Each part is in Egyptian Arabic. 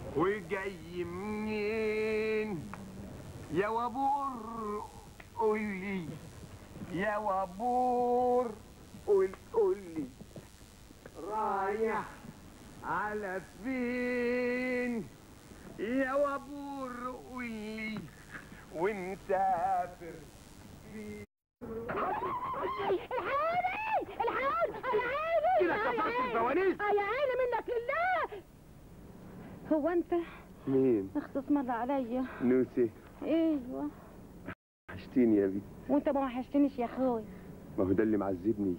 وجاي منين يا وابور قول لي يا وابور قول قول لي رايح على فين يا وابور قول لي ونسافر فين الحقوني الحقوني الحقوني كده كسرت الفوانيس يا عيني منك لله هو انت مين اختص مرة عليا نوسي ايوه وحشتيني يا بنت وانت ما وحشتنيش يا اخوي ما هو ده اللي معذبني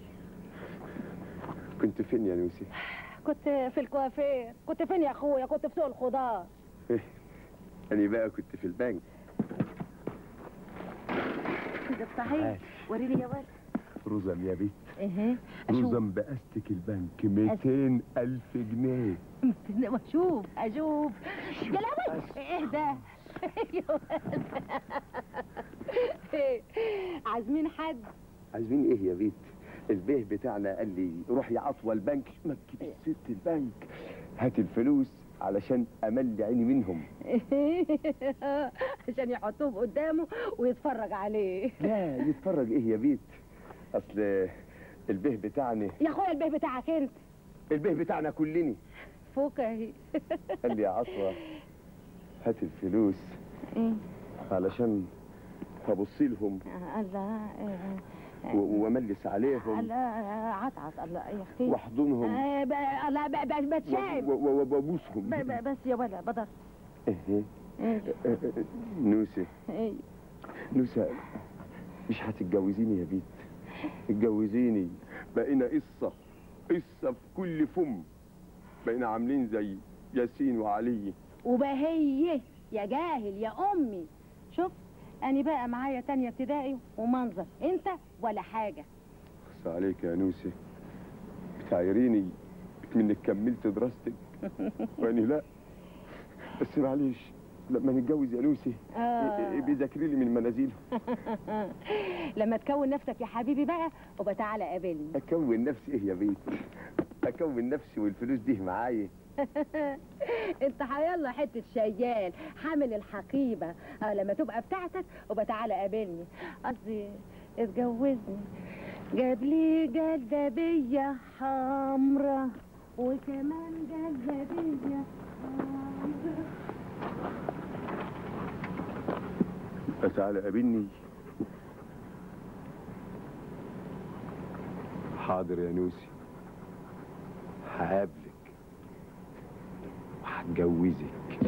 كنت فين يا نوسي كنت في الكوافير كنت فين يا اخويا كنت في سوق الخضار انا بقى كنت في البنك ده صحيح وريني يا ولد رزم يا بنت ايه اشوف رزم بأستك البنك 200 ألف جنيه اشوف اشوف يا لهوي ايه ده يا ولد. عازمين حد عايزين ايه يا بيت البيه بتاعنا قال لي روح يا عطوة البنك مكب الست البنك هات الفلوس علشان املي عيني منهم عشان يحطوه قدامه ويتفرج عليه لا يتفرج ايه يا بيت اصل البيه بتاعنا يا اخويا البيه بتاعك انت البيه بتاعنا كلني فوق اهي قال لي يا عطوة هات الفلوس ايه علشان هبص لهم الله إيه. و- واملس عليهم الله عطعط الله يا اختي واحضنهم آه، ب- الله ب- ب- بتشاهد و- و- وابوسهم ب- ب- بس يا ولا بدر إيه. ايه نوسي ايه نوسة مش هتتجوزيني يا بيت اتجوزيني بقينا قصة قصة في كل فم بقينا عاملين زي ياسين وعلي وبهيه يا جاهل يا امي شوف انا بقى معايا تانية ابتدائي ومنظر انت ولا حاجه بس عليك يا نوسي بتعيريني منك كملت دراستك وانا لا بس معلش لما نتجوز يا نوسي آه. بيذاكري لي من المنازل لما تكون نفسك يا حبيبي بقى وبقى تعالى قابلني اكون نفسي ايه يا بيت اكون نفسي والفلوس دي معايا انت هيلا حته شيال حامل الحقيبه آه لما تبقى بتاعتك وبقى تعالى قابلني قصدي اتجوزني جاب لي جلابيه حمرا وكمان جلابيه حمرا تعالى قابلني حاضر يا نوسي هقابلك وهتجوزك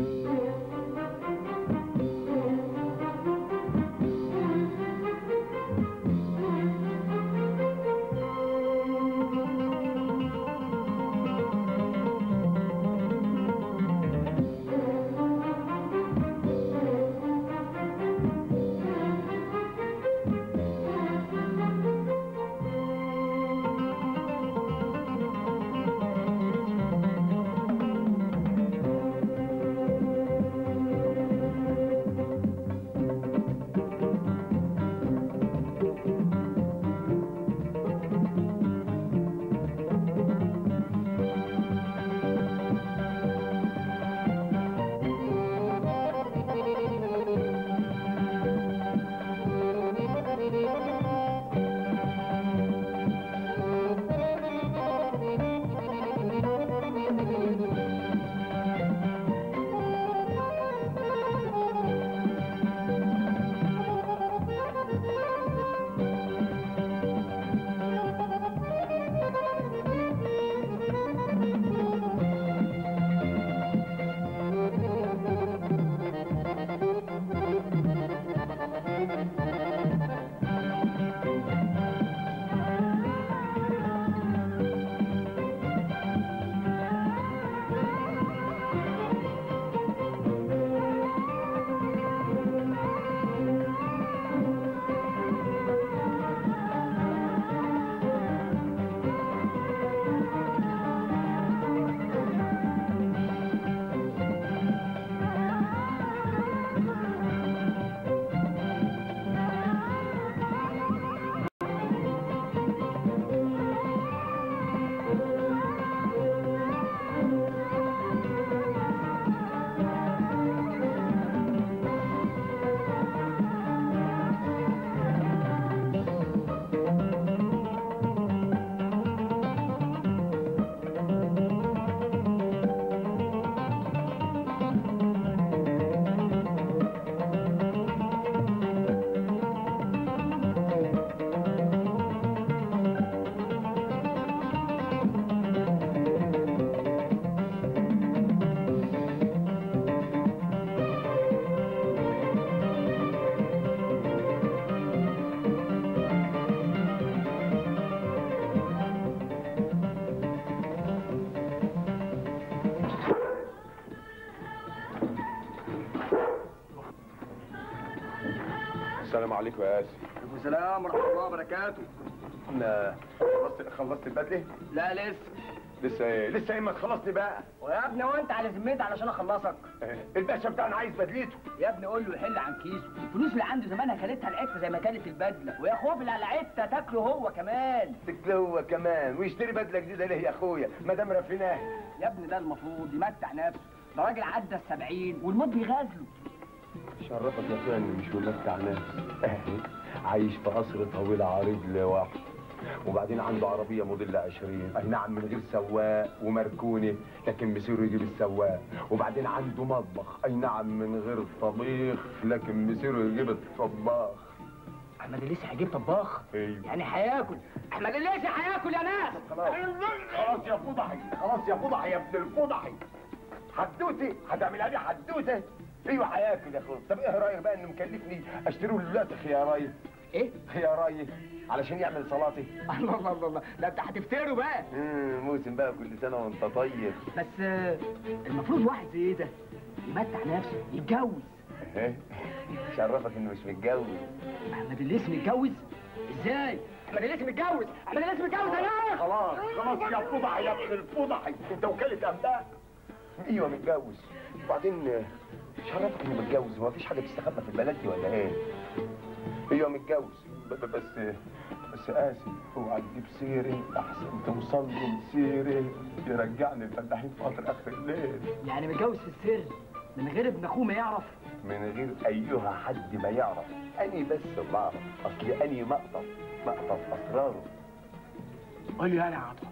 السلام عليكم يا اسف السلام ورحمه الله وبركاته انا خلصت خلصت البدله لا لسه لسه ايه لسه ايه ما تخلصني بقى ويا ابني هو انت على ذمتي علشان اخلصك إيه، الباشا بتاعنا عايز بدلته يا ابني قول له يحل عن كيسه الفلوس اللي عنده زمانها كلتها العته زي ما كانت البدله ويا خوف اللي على العته تاكله هو كمان تاكله هو كمان ويشتري بدله جديده ليه يا اخويا ما دام رفيناه يا ابني ده المفروض يمتع نفسه ده راجل عدى السبعين والموت بيغازله شرفك يا اخويا اني مش ممتع ناس اهي عايش في قصر طويل عريض لوحده وبعدين عنده عربية موديل 20 اي نعم من غير سواق ومركونة لكن مسيره يجيب السواق وبعدين عنده مطبخ اي نعم من غير طبيخ لكن مسيره يجيب الطباخ احمد الليسي هيجيب طباخ ايوه يعني هياكل احمد الليسي هياكل يا ناس خلاص خلاص يا فضحي خلاص يا فضحي يا ابن الفضحي حدوتي هتعملها لي حدوته ايوه هياكل يا اخويا طب ايه رايك بقى انه مكلفني اشتري له دلوقتي خياراي ايه خياراي علشان يعمل صلاتي الله الله الله الله ده انت هتفتروا بقى مم، موسم بقى كل سنه وانت طيب بس آه، المفروض واحد زي ده يمتع نفسه يتجوز اهي شرفك انه مش متجوز احمد الليسي متجوز ازاي احمد الليسي متجوز احمد الليسي متجوز يا ناس خلاص خلاص يا فضحي يا ابن الفضحي انت وكاله انباء ايوه متجوز وبعدين آه، شرفك انه متجوز هو مفيش حاجه تستخبى في البلد دي ولا ايه؟ ايوه متجوز ب- ب- بس بس اسف اوعى تجيب سيري احسن توصل لي سيري يرجعني الفلاحين في قطر اخر الليل يعني متجوز في السر من غير ابن اخوه ما يعرف من غير ايها حد ما يعرف اني بس اللي اعرف اصل اني مقطف مقطف اسراره قول لي انا يا عطا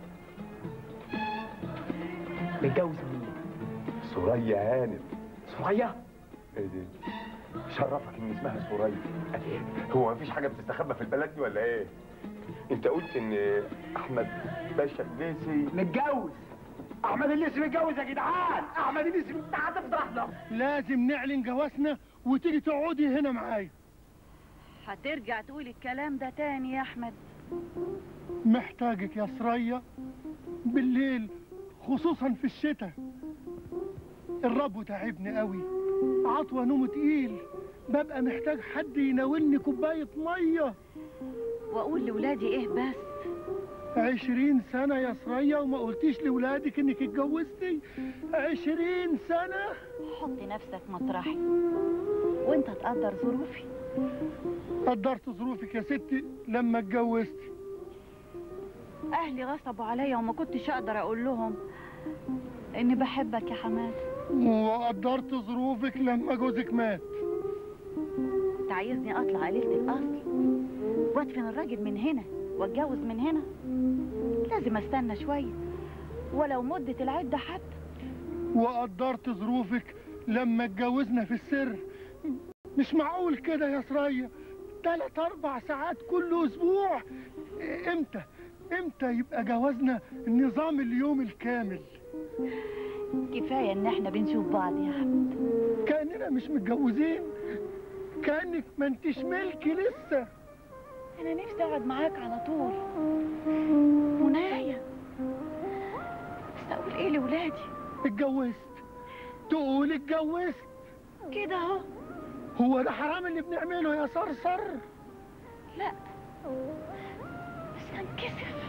متجوز مين سوريا هانم سوريا ايه دي شرفك ان اسمها سوريا هو مفيش حاجه بتستخبى في البلد دي ولا ايه انت قلت ان احمد باشا الليسي متجوز احمد الليسي متجوز يا جدعان احمد الليسي انت هتفضحنا لازم نعلن جوازنا وتيجي تقعدي هنا معايا هترجع تقول الكلام ده تاني يا احمد محتاجك يا سرية بالليل خصوصا في الشتاء الرب تعبني قوي عطوة نوم تقيل ببقى محتاج حد يناولني كوباية مية واقول لولادي ايه بس عشرين سنة يا سرية وما قلتيش لولادك انك اتجوزتي عشرين سنة حط نفسك مطرحي وانت تقدر ظروفي قدرت ظروفك يا ستي لما اتجوزتي اهلي غصبوا عليا وما كنتش اقدر اقول لهم اني بحبك يا حماد وقدرت ظروفك لما جوزك مات انت عايزني اطلع قليلة الاصل وادفن الراجل من هنا واتجوز من هنا لازم استنى شوية ولو مدة العدة حتى وقدرت ظروفك لما اتجوزنا في السر مش معقول كده يا سرية تلات اربع ساعات كل اسبوع امتى امتى يبقى جوازنا نظام اليوم الكامل كفاية ان احنا بنشوف بعض يا احمد كاننا مش متجوزين كانك ما انتش ملكي لسه انا نفسي اقعد معاك على طول منايا بس اقول ايه لولادي اتجوزت تقول اتجوزت كده اهو هو ده حرام اللي بنعمله يا صرصر لا بس هنكسف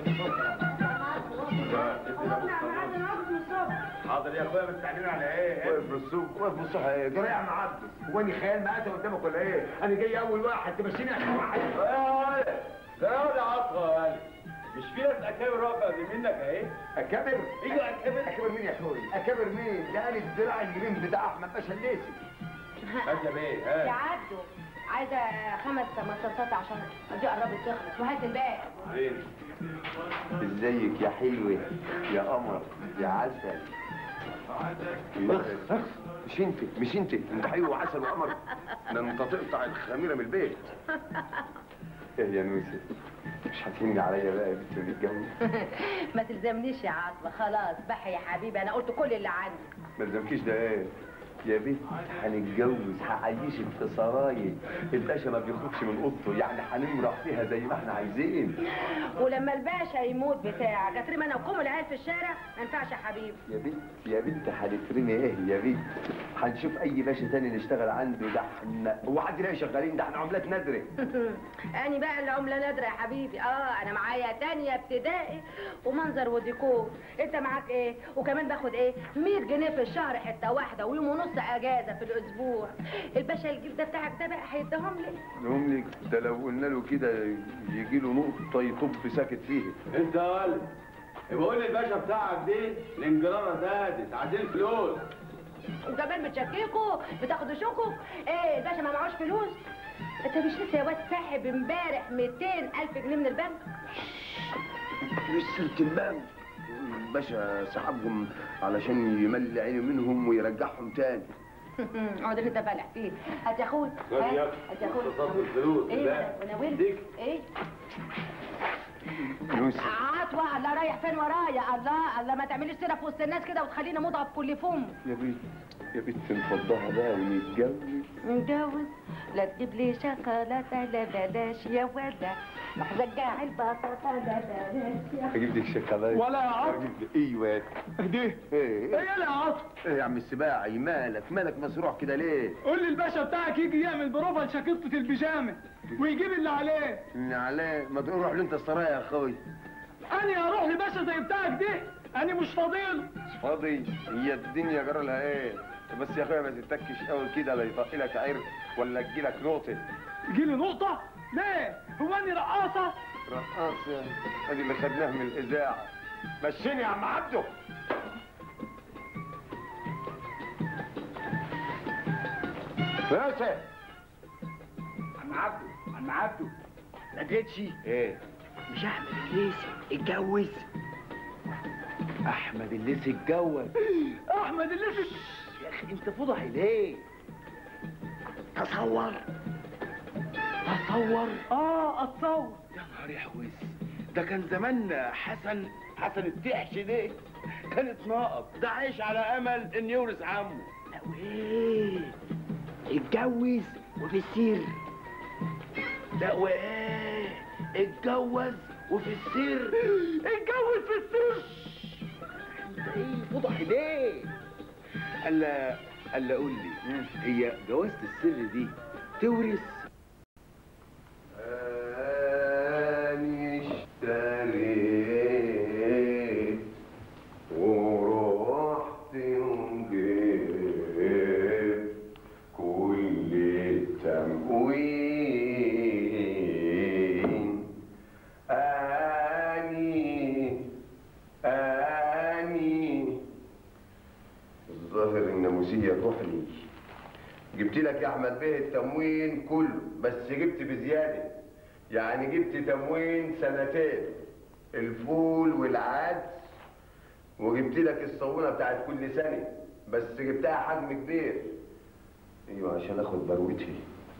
حاضر يا اخويا مستعجلين على ايه؟ واقف بالسوق واقف بالسوق ايه؟ جاي يا معبد هو اني خيال مقاسه قدامك ولا ايه؟ انا جاي اول واحد تمشيني عشان واحد لا يا عطا مش في ناس اكابر واقفه قبل منك اهي اكابر؟ ايوه اكابر اكابر مين يا اخويا؟ اكابر مين؟ ده قال الدراع الجرين بتاع احمد باشا الليسي هات يا بيه يا ها عبدو عايزة خمس مصاصات عشان دي قربت تخلص وهات الباقي فين ازيك يا حلوة يا قمر يا عسل اخ اخ مش انت مش انت انت حلو وعسل وقمر ده انت تقطع الخميره من البيت ايه يا نوسه مش هتهني عليا بقى يا بنت اللي اتجوز ما تلزمنيش يا عاطفة خلاص بحي يا حبيبي انا قلت كل اللي عندي ما تلزمكيش ده ايه يا بنت هنتجوز هعيشك في سراير الباشا ما بيخرجش من اوضته يعني هنمرح فيها زي ما احنا عايزين ولما الباشا يموت بتاعك اترمي انا وكم العيال في الشارع ما ينفعش يا حبيبي يا بنت يا بنت هنترمي ايه يا بنت هنشوف اي باشا تاني نشتغل عنده ده احنا هو حد لاقي شغالين ده احنا عملات نادره اني بقى العمله نادره يا حبيبي اه انا معايا تانية ابتدائي ومنظر وديكور انت معاك ايه وكمان باخد ايه 100 جنيه في الشهر حته واحده ويوم ونص اجازه في الاسبوع الباشا الجيل ده بتاعك ده بقى هيديهم لي هم لك ده لو قلنا له كده يجي له نقطه يطب ساكت فيه انت يا ولد بقول لي الباشا بتاعك دي الانجراره زادت عايزين فلوس وكمان بتشككوا بتاخدوا شكوا ايه الباشا ما معهوش فلوس انت مش لسه يا واد ساحب امبارح 200 الف جنيه من البنك مش سلك البنك الباشا سحبهم علشان يملي عينه منهم ويرجعهم تاني اقعد اللي انت فالح فيه هات يا اخوي خد يا هات هات يا اخوي تصدق الفلوس ايه لا. ده وانا ولد ديك. ايه فلوس عطوة الله رايح فين ورايا الله الله ما تعمليش سيره في وسط الناس كده وتخلينا مضعف كل فم يا بنت يا بنت نفضها بقى ونتجوز نتجوز لا تجيب لي شوكولاته لا بلاش يا ولا رجع البطاطا لا بلاش يا اجيب لك شوكولاته ولا يا عطا. أجيب لك- ايوه اهديه ايه ايه ايه يا عطا ايه يا عم السباعي مالك مالك مسروع كده ليه قول لي الباشا بتاعك يجي يعمل بروفه لشقيقة البيجامه ويجيب اللي عليه اللي عليه ما تروح له انت السرايا يا اخوي انا اروح لباشا زي بتاعك ده انا مش فاضيله مش فاضي هي الدنيا جرى لها ايه بس يا اخويا ما تتكش قوي كده لا يطق لك عرق ولا تجي لك نقطه يجي لي نقطه ليه هو اني رقاصه رقاصه ادي اللي خدناه من الاذاعه مشيني يا عم عبده باشا عم عبده عم عبده ما جيتش ايه مش احمد الليثي اتجوز احمد الليثي اتجوز احمد اللي يا اخي انت فضحي ليه تصور تصور اه اتصور يا نهار احوس ده كان زمان حسن حسن التحش ده كانت ناقص ده عايش على امل ان يورث عمه لا وايه اتجوز وفي السر لا وايه اتجوز وفي السر اتجوز في السر انت ايه فضحي ليه الا الا قول لي هي جوازة السر دي تورث أني اشتريت ورحت وجيت كل التموين أني أني الظاهر الناموسية كحلي جبت لك يا احمد بيه التموين كله بس جبت بزياده يعني جبت تموين سنتين الفول والعدس وجبت لك الصابونه بتاعت كل سنه بس جبتها حجم كبير ايوه عشان اخد بروتي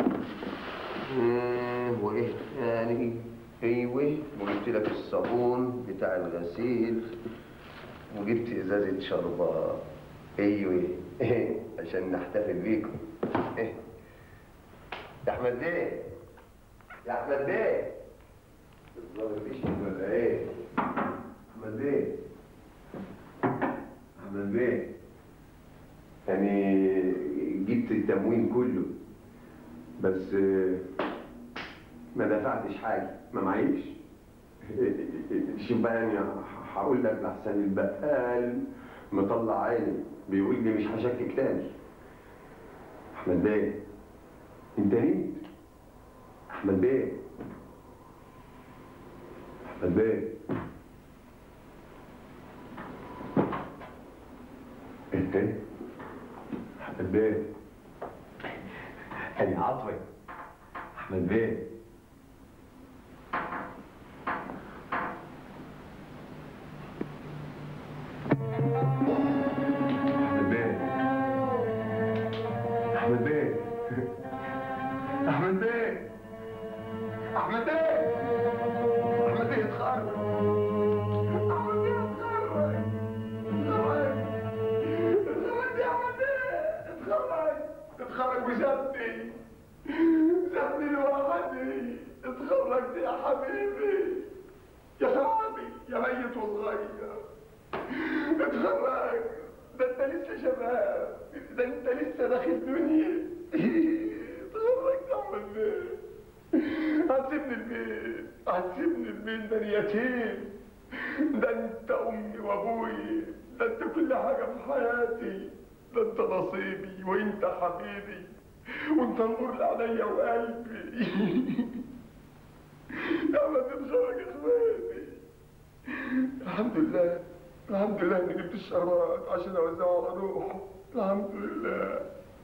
مم، وايه يعني ايوه وجبت لك الصابون بتاع الغسيل وجبت ازازه شربات ايوه عشان نحتفل بيكم إيه. يا احمد بيه يا احمد بيه الظاهر بيشتم ولا ايه احمد بيه احمد بيه يعني جبت التموين كله بس آه، ما دفعتش حاجه ما معيش شوف بقى يعني هقول لك لحسن البقال مطلع عيني بيقول لي مش هشكك تاني احمد بيه انت نمت احمد بيه احمد بيه انت احمد بيه انا عطوي احمد بيه احمد بيه احمد بيه احمد بيه احمد بيه احمد بيه اتخرج احمد بيه اتخرج اتخرج اتخرج يا احمد بيه اتخرج وسابني سابني لوحدي اتخرجت يا حبيبي يا خرابي يا ميت وصغير اتخرج ده انت لسه شباب ده انت لسه داخل دنيا اتخرج تعمل ايه هتسيبني البيت هتسيبني البيت ده أنا يتيم ده انت امي وابوي ده انت كل حاجه في حياتي ده انت نصيبي وانت حبيبي وانت النور اللي عليا وقلبي يا ما تتخرج يا اخواتي الحمد لله الحمد لله اني جبت الشربات عشان اوزعه على روحه الحمد لله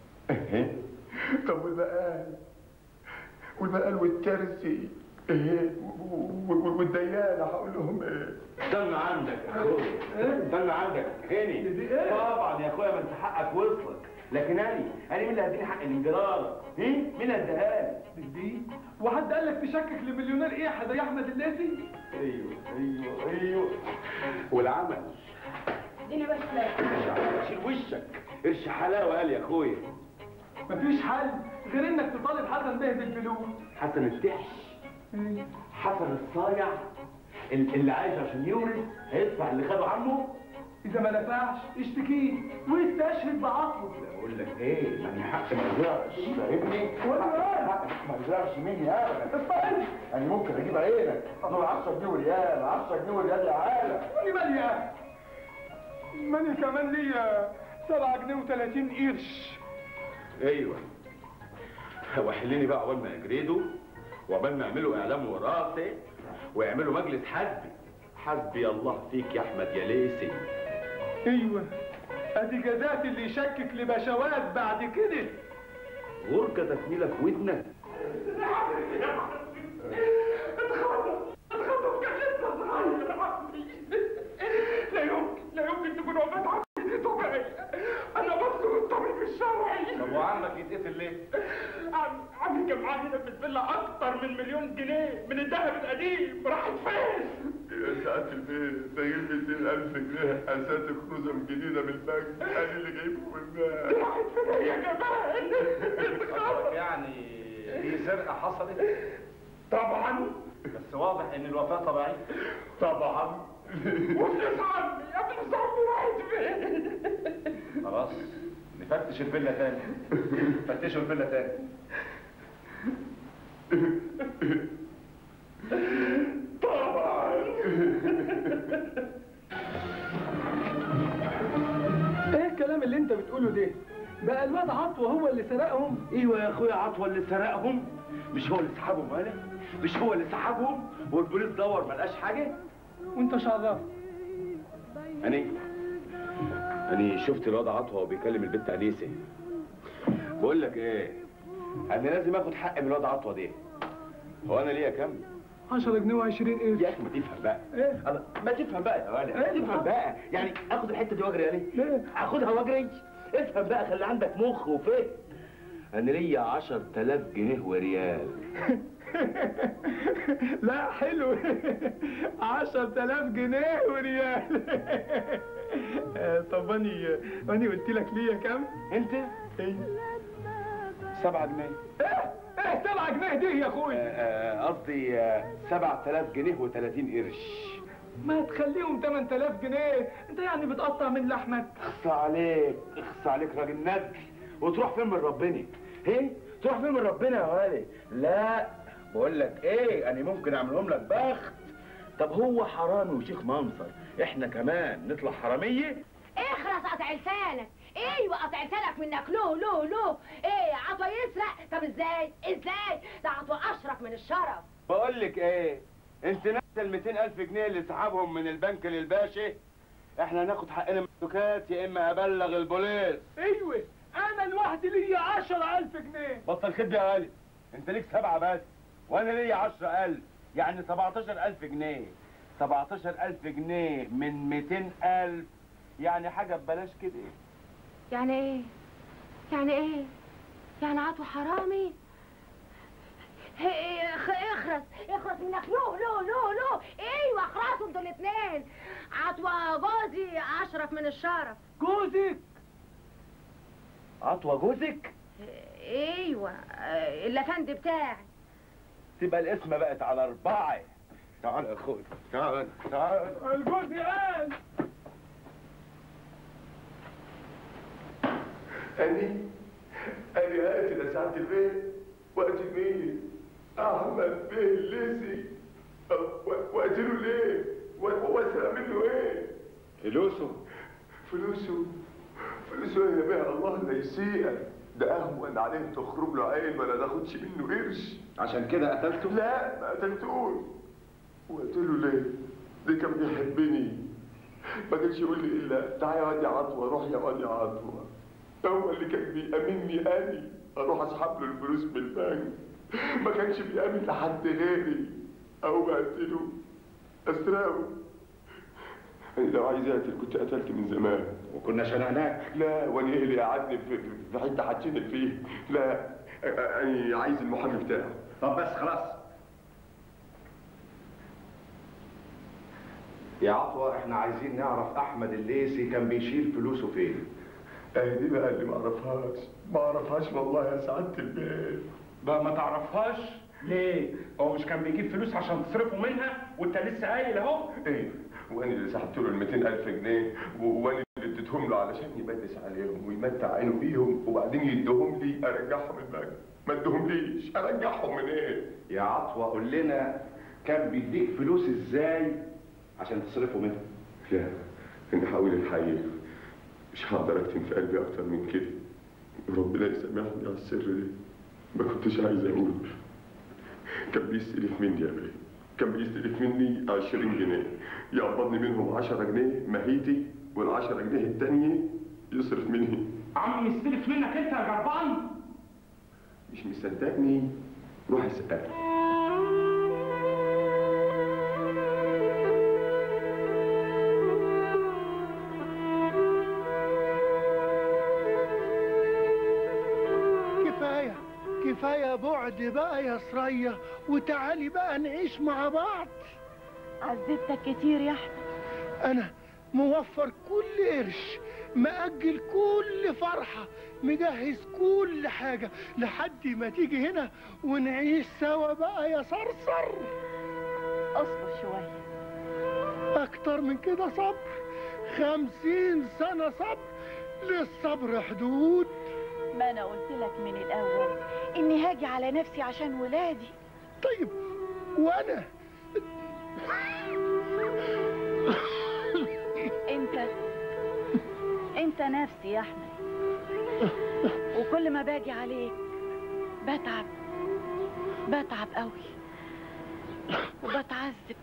طب والبقال والبقال والترسي ايه و- و- والديانه هقول لهم ايه استنى عندك يا اخويا استنى عندك هاني طبعا يا اخويا ما انت حقك وصلك لكن انا انا مين اللي هديني حق الانجرار؟ ايه؟ مين اللي هديها لي؟ دي وحد قال لك تشكك لمليونير ايه حدا يا احمد الليثي ايوه ايوه ايوه والعمل اديني بس لا شيل وشك قرش حلاوه قال يا اخويا مفيش حل غير انك تطالب حسن به بالفلوس حسن التحش حسن الصايع ال- اللي عايش عشان يورث هيدفع اللي خده عمه اذا ما نفعش اشتكيه ويستشهد بعقله بقول لك ايه يعني حق ما يزرعش فاهمني حق ما يزرعش مني ابدا اسمعني يعني ممكن اجيب عينك دول 10 جنيه وريال 10 جنيه وريال يا عالم ماني مالي يا اخي ماني كمان ليا 7 جنيه و30 قرش ايوه وحليني بقى عقبال ما يجردوا وعقبال ما يعملوا اعلام وراثي ويعملوا مجلس حسبي حسبي الله فيك يا احمد يا ليسي ايوه ادي جزات اللي يشكك لبشوات بعد كده غركة تكميلة في ودنك لا يمكن لا يمكن تكون وفاة عمي دي طبيعية أنا بطلب الطبيب الشرعي طب وعمك يتقتل ليه؟ عم عمي كان معاه هنا في الفيلا أكتر من مليون جنيه من الذهب القديم راحت فين؟ يا ساعة البيت ده يجيب 200000 جنيه اساتك خزم جديده من البنك انا اللي جايبه من البنك راحت فين يا جمال؟ يعني في سرقة حصلت طبعا بس واضح ان الوفاة طبيعية طبعا وفلوس عمي يا فلوس عمي راحت فين؟ خلاص نفتش الفيلا تاني فتشوا الفيلا تاني ايه الكلام اللي انت بتقوله ده؟ بقى الواد عطوة هو اللي سرقهم؟ ايوه يا اخويا عطوة اللي سرقهم مش هو اللي سحبهم ولا مش هو اللي سحبهم والبوليس دور ما لقاش حاجه وانت شرف أني أني شفت الواد عطوة وهو بيكلم البنت أنيسة بقول لك إيه أنا لازم آخد حق من الواد عطوة دي هو أنا ليا كام؟ 10 جنيه و20 قرش يا أخي ما تفهم بقى ايه؟ أنا ما تفهم بقى يا ولد ما إيه؟ تفهم بقى يعني آخد الحتة دي وأجري يعني ليه؟ آخدها وأجري افهم بقى خلي عندك مخ وفهم أنا ليا 10000 جنيه وريال لا حلو 10000 جنيه وريال آه، طب اني اني قلت لك ليا كام؟ أنت؟ ايه 7 جنيه ايه ايه 7 جنيه دي يا آه، اخويا آه، قصدي آه، 7000 جنيه و30 قرش ما تخليهم 8000 جنيه انت يعني بتقطع من لحمك اخصى عليك اخصى عليك راجل ندل وتروح فين من ربنا ايه تروح فين من ربنا يا ولي لا بقول لك ايه انا ممكن اعملهم لك بخت طب هو حرامي وشيخ منصر احنا كمان نطلع حراميه اخرس قطع لسانك ايوه قطع لسانك منك لو لو لو ايه عطوة يسرق طب ازاي ازاي ده عطوة اشرف من الشرف بقول لك ايه انت نفس ال 200000 جنيه اللي سحبهم من البنك للباشا احنا هناخد حقنا من الدكات يا اما ابلغ البوليس ايوه انا لوحدي ليا 10000 جنيه بطل خد يا غالي انت ليك سبعة بس وانا ليا عشرة ألف يعني سبعتاشر ألف جنيه سبعتاشر ألف جنيه من ميتين ألف يعني حاجة ببلاش كده يعني ايه يعني ايه يعني عطوة حرامي هي- اخ- اخرس اخرس منك لو لو لو لو ايوه اخرسوا انتوا الاثنين عطوة جوزي اشرف من الشرف جوزك عطوة جوزك ايوه آه، الافندي بتاعي تبقى القسمه بقت على اربعه تعال يا اخويا تعال تعال الجوز قال أني أني قاتل يا سعادة البيت وقتل مين؟ أحمد بيه الليسي أه، وقتله ليه؟ و- واسرق منه إيه؟ فلوسه فلوسه فلوسه يا بيه الله لا يسيئك ده أهون عليه تخرب له عين ولا تاخدش منه قرش عشان كده قتلته لا ما قتلتوش وقتله ليه؟ ده كان بيحبني ما كانش يقول لي الا تعالى يا واد يا عطوه روح يا واد يا عطوه هو اللي كان بيأمني أني أروح أسحب له الفلوس من البنك ما كانش بيأمن لحد غيري أو بقتله أسرقه أنا لو عايز أقتل كنت قتلت من زمان وكنا شنقناك لا وأنا إيه اللي قعدني في, في- في حتة هتشنق فيه لا أ- أ- أنا عايز المحامي بتاعه طب بس خلاص يا عطوة احنا عايزين نعرف احمد الليسي كان بيشيل فلوسه فين أهي دي بقى اللي ما أعرفهاش ما أعرفهاش والله يا سعادة البيت بقى ما تعرفهاش ليه؟ هو مش كان بيجيب فلوس عشان تصرفوا منها وانت لسه قايل اهو ايه وانا اللي سحبت له ال 200000 جنيه و- وانا اللي اديتهم له علشان يبدس عليهم ويمتع عينه بيهم وبعدين يديهم لي ارجعهم البنك ما اديهمليش ارجعهم من ايه؟ يا عطوة قول لنا كان بيديك فلوس ازاي عشان تصرفوا منها لا انا هقول الحقيقه مش هقدر اكتم في قلبي اكتر من كده وربنا يسامحني على السر ده ما كنتش عايز اقول كان بيستلف مني يا بيه كان بيستلف مني 20 جنيه يقبضني منهم 10 جنيه مهيتي وال 10 جنيه التانية يصرف مني عم يستلف منك انت يا جربان مش مصدقني روح اسأل كفاية كفاية بعد بقى يا سرية وتعالي بقى نعيش مع بعض عذبتك كتير يا احمد أنا موفر كل قرش مأجل كل فرحة مجهز كل حاجة لحد ما تيجي هنا ونعيش سوا بقى يا صرصر اصبر شويه أكتر من كده صبر خمسين سنة صبر للصبر حدود ما انا قلت لك من الاول اني هاجي على نفسي عشان ولادي طيب وأنا انت انت نفسي يا احمد وكل ما باجي عليك بتعب بتعب قوي وبتعذب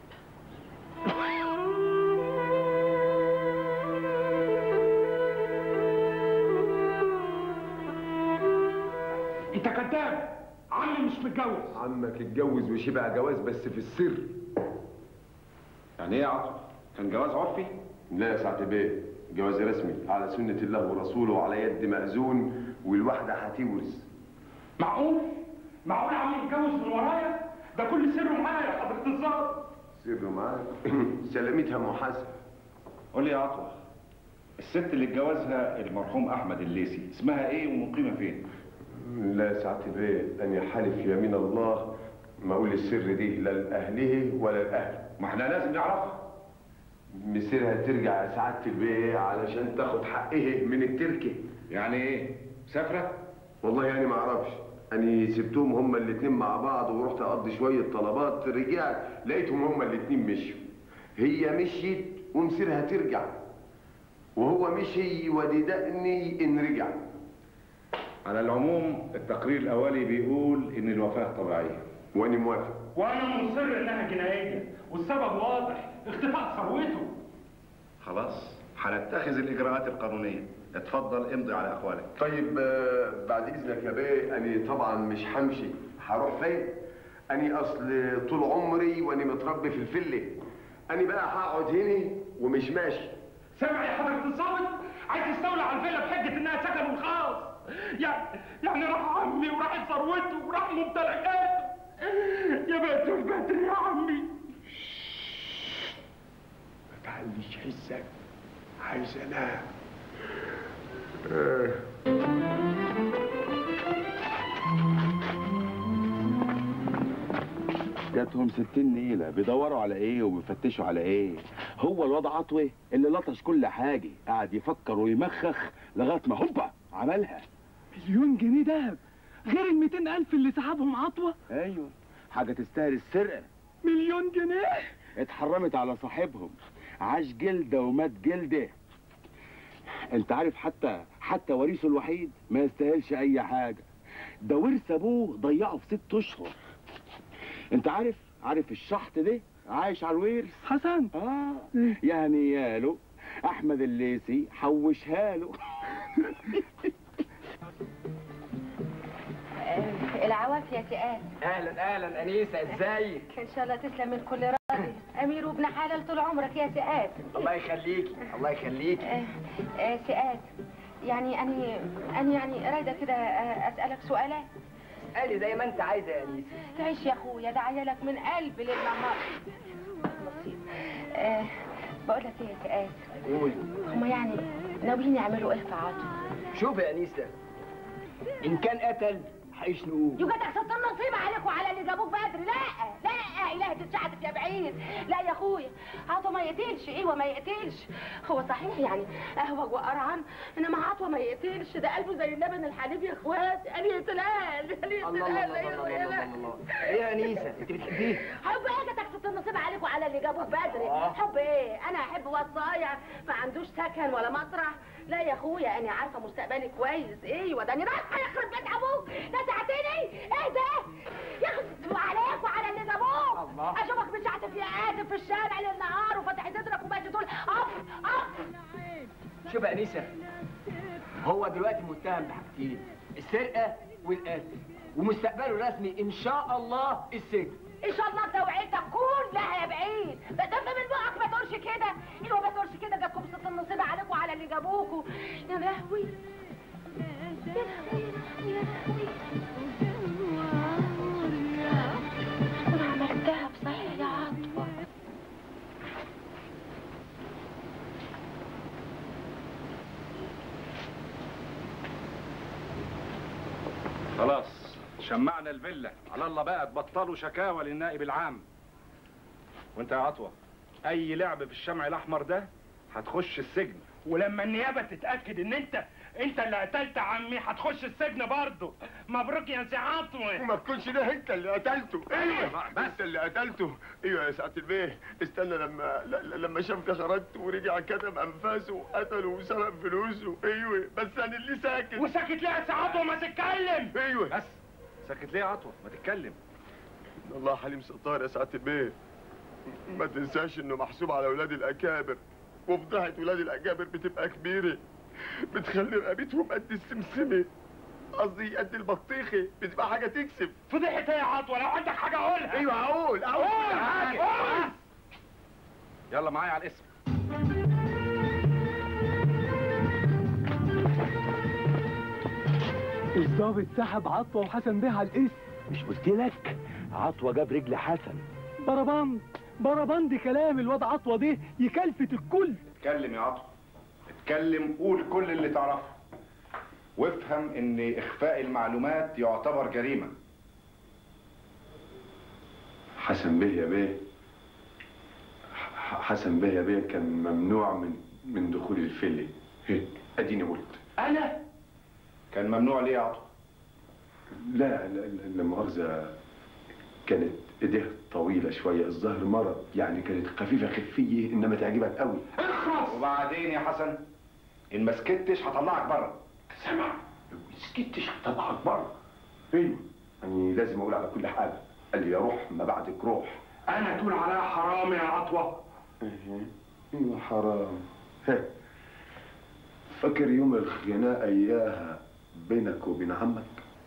انت كذاب عمي مش متجوز عمك اتجوز وشبع جواز بس في السر يعني ايه يا عطوة كان جواز عرفي لا يا سعد بيه جواز رسمي على سنة الله ورسوله وعلى يد مأذون والواحدة هتورث معقول معقول عمي يتجوز من ورايا ده كل سره معايا يا حضرة الظابط سر معاك سلامتها محاسب قول لي يا عطوة الست اللي اتجوزها المرحوم احمد الليسي اسمها ايه ومقيمة فين لا يا سعد بيه أنا حالف يمين الله ما أقول السر دي لا لأهله ولا لأهله ما احنا لازم نعرفها مسيرها ترجع يا سعادة البيه علشان تاخد حقها من التركة يعني ايه مسافرة والله يعني ما اعرفش انا سبتهم هما الاتنين مع بعض ورحت اقضي شويه طلبات رجعت لقيتهم هما الاتنين مشوا هي مشيت ومسيرها ترجع وهو مشي ودي دقني ان رجع على العموم التقرير الاولي بيقول ان الوفاة طبيعية وانا موافق وانا مصر انها جنائيه والسبب واضح اختفاء ثروته خلاص هنتخذ الاجراءات القانونية اتفضل امضي على اقوالك طيب آه، بعد اذنك يا بيه انا طبعا مش همشي هروح فين انا اصل طول عمري وانا متربي في الفله انا بقى هقعد هنا ومش ماشي سامع يا حضرة الظابط عايز يستولى على الفيلا بحجة انها سكنه الخاص يعني يعني راح عمي وراح ثروته وراح ممتلكاته يا بقت البدر يا عمي ما تعليش حسك عايز انام حكايتهم ستين نيلة بيدوروا على ايه وبيفتشوا على ايه هو الواد عطوة اللي لطش كل حاجة قاعد يفكر ويمخخ لغاية ما هوبا عملها مليون جنيه دهب غير ال 200 ألف اللي سحبهم عطوة ايوه حاجة تستاهل السرقة مليون جنيه اتحرمت على صاحبهم عاش جلدة ومات جلدة انت عارف حتى حتى وريثه الوحيد ما يستاهلش اي حاجة ده ورث ابوه ضيعه في ست اشهر انت عارف عارف الشحط ده عايش على الورث حسن اه يعني ياله احمد الليسي حوشها له آه، العواف يا سئات اهلا اهلا انيسه ازيك ان شاء الله تسلم من كل راضي امير وابن حلال طول عمرك يا سئات الله يخليكي الله يخليكي آه، آه، سئات يعني اني اني يعني رايده كده آه، اسالك سؤالات قالي زي ما انت عايزه يا انيسه تعيش يا اخويا ده عيالك من قلب للنهار بسيط آه بقول لك ايه يا سئات قولي هما يعني ناويين يعملوا ايه في عاطف شوف يا انيسه ان كان قتل هيشنقوه يوجدك ست النصيب عليك وعلى اللي جابوك بدري لا لا اله تتشعتف يا بعيد لا يا اخويا عطوه ما يقتلش ايوه ما يقتلش هو صحيح يعني اهوج وقرعان انما عطوه ما يقتلش ده قلبه زي اللبن الحليب يا اخواتي قال يتلال قال الله الله يتلال الله الله يا الله لا. الله الله ايه يا انيسه انت بتحبيه حب ايه جاتك ست النصيب عليك وعلى اللي جابوك بدري آه. حب ايه انا احب واد صايع ما عندوش سكن ولا مطرح لا يا اخويا انا عارفه مستقبلي كويس ايوه ده انا رايحه يخرب بيت ابوك ده ساعتني ايه ده يخرب عليك وعلى اللي جابوك الله. اشوفك بتشعتف يا قاتل في الشارع ليل نهار وفتح صدرك وبقيت تقول اف اف شوف يا انيسه هو دلوقتي متهم بحاجتين السرقه والقتل ومستقبله الرسمي ان شاء الله السجن ان شاء الله توعيتك كلها يا بعيد ده ده من بقك ما تقولش كده ايوه ما تقولش كده جاتكم ست النصيب عليكم وعلى اللي جابوكوا يا لهوي يا لهوي يا لهوي انا عملتها بصحيح يا عطوه خلاص شمعنا الفيلا على الله بقى تبطلوا شكاوى للنائب العام وانت يا عطوة اي لعب في الشمع الاحمر ده هتخش السجن ولما النيابه تتاكد ان انت انت اللي قتلت عمي هتخش السجن برضه مبروك يا سي عطوه ما تكونش ده انت اللي قتلته ايوه بس انت اللي قتلته ايوه يا سعاده البيه استنى لما ل- ل- لما شافني خرجت ورجع كتم انفاسه قتله وسرق فلوسه ايوه بس انا اللي ساكت وساكت ليه يا سي عطوه ما تتكلم ايوه بس ساكت ليه يا عطوة ما تتكلم الله حليم ستار يا سعاده البيه ما تنساش انه محسوب على ولاد الاكابر وفضحة ولاد الاكابر بتبقى كبيره بتخلي رقبتهم قد السمسمه قصدي قد البطيخه بتبقى حاجه تكسب فضيحه ايه يا عطوه لو عندك حاجه قولها ايوه هقول هقول كل حاجه قول يلا معايا على الاسم الضابط سحب عطوة وحسن بيه على الاسم مش قلت لك عطوة جاب رجل حسن بربند بربند كلام الواد عطوة ده يكلفت الكل اتكلم يا عطوة اتكلم قول كل اللي تعرفه وافهم ان اخفاء المعلومات يعتبر جريمة حسن بيه يا بيه ح- حسن بيه يا بيه كان ممنوع من من دخول الفيلا هيك اديني قلت انا كان ممنوع ليه يا عطوة لا لا لا- لا مؤاخذة كانت ايديه طويلة شوية الظهر مرض يعني كانت خفيفة خفية انما تعجبك قوي وبعدين يا حسن ان ما سكتش هطلعك بره سمع لو سكتش هطلعك بره ايوه يعني لازم اقول على كل حاجة قال لي يا روح ما بعدك روح انا تقول عليها حرام يا عطوه ايوه حرام ها. فاكر يوم الخناقة اياها بينك وبين عمك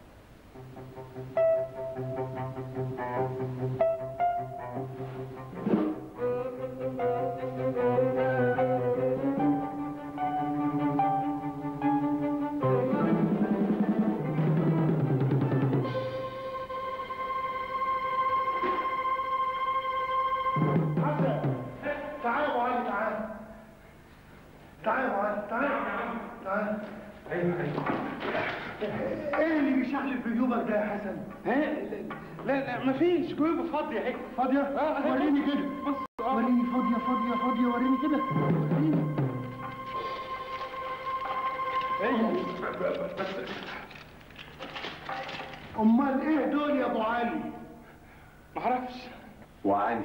تعال يا ابو علي تعال تعال يا ابو علي تعال تعال ايه اللي مش اللي في جيوبك ده يا حسن ها لا لا مفيش جيوبه فاضيه اهي فاضيه آه، وريني كده بص آه. وريني فاضيه فاضيه فاضيه وريني كده وريني امال ايه دول يا ابو علي معرفش وعني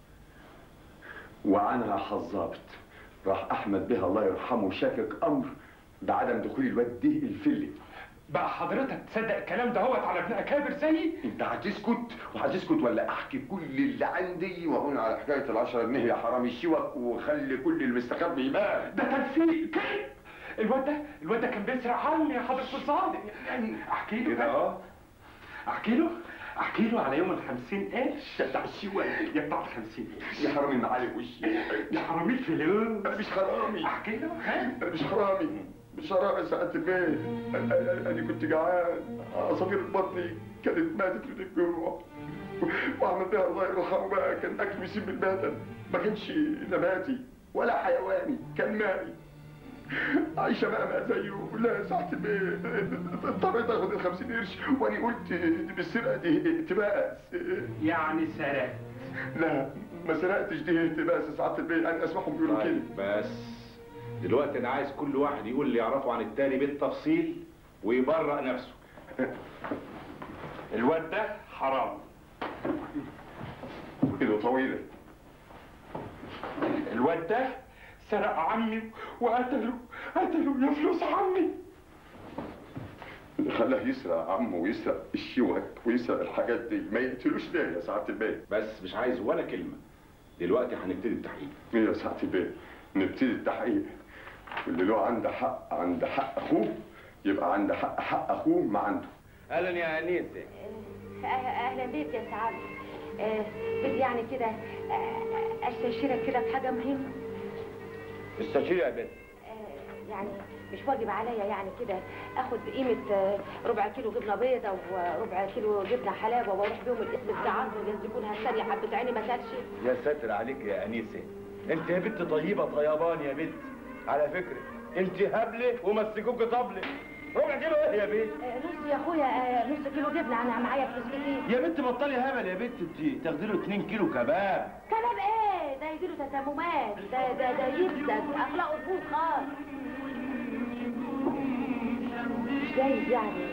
وعنها حظابت راح احمد بها الله يرحمه شاكك امر بعدم دخول الواد ده الفله بقى حضرتك تصدق الكلام دهوت على ابن اكابر زيي انت هتسكت وهتسكت ولا احكي كل اللي عندي واقول على حكايه العشرة جنيه يا حرامي الشوك وخلي كل المستخبي يبان ده تلفيق كذب الواد ده الواد ده كان بيسرق عمي يا حضرة الصادق يعني احكي له كده اه احكي له احكي له على يوم الخمسين قرش بتاع الشوك يا بتاع الخمسين قرش يا حرامي المعالي في وشي يا حرامي الفلوس انا مش حرامي احكي له ها انا مش حرامي مش حرامي ساعة البيت انا أنا- انا كنت جعان عصافير بطني كانت ماتت من الجوع واحمد بها الله يرحمه بقى كان اكل يسيب البدن ما كانش نباتي ولا حيواني كان مائي عايشة بقى ما زيه لا ساعة البيت اضطريت اخد ال 50 قرش وانا قلت دي بالسرقة دي اقتباس يعني سرق لا ما سرقتش دي اقتباس ساعة البيت انا اسمعهم بيقولوا كده طيب بس دلوقتي انا عايز كل واحد يقول اللي يعرفه عن التاني بالتفصيل ويبرأ نفسه الواد ده حرام ايده طويلة الواد ده سرق عمي وقتله قتله يا فلوس عمي اللي خلاه يسرق عمه ويسرق الشوك ويسرق الحاجات دي ما يقتلوش ليه يا سعادة البيت بس مش عايز ولا كلمة دلوقتي هنبتدي التحقيق ايه يا سعادة البيت نبتدي التحقيق واللي له عنده حق عند حق اخوه يبقى عنده حق حق اخوه ما عنده اهلا يا انيسه أه- اهلا بيك يا سعاد آه، بدي يعني كده آه، استشيرك كده في حاجه مهمه استشير يا بنت آه، يعني مش واجب عليا يعني كده اخد قيمه آه، ربع كيلو جبنه بيضه وربع كيلو جبنه حلاوه واروح بيهم الاسم بتاع عمرو ينزلونها الثانيه حبه عيني ما كانش يا ساتر عليك يا انيسه انت يا بنت طيبه طيبان يا بنت على فكره انت هبله ومسكوك طبله ربع كيلو ايه يا بنت آه، نص يا اخويا آه، نص كيلو جبنه انا معايا فلوس كتير يا بنت بطلي هبل يا بنت انت تاخدي له 2 كيلو كباب كلام ايه ده يجيله تسممات ده ده ده يفسد اخلاقه تبوظ خالص مش جايز يعني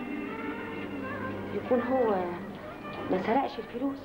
يكون هو ما سرقش الفلوس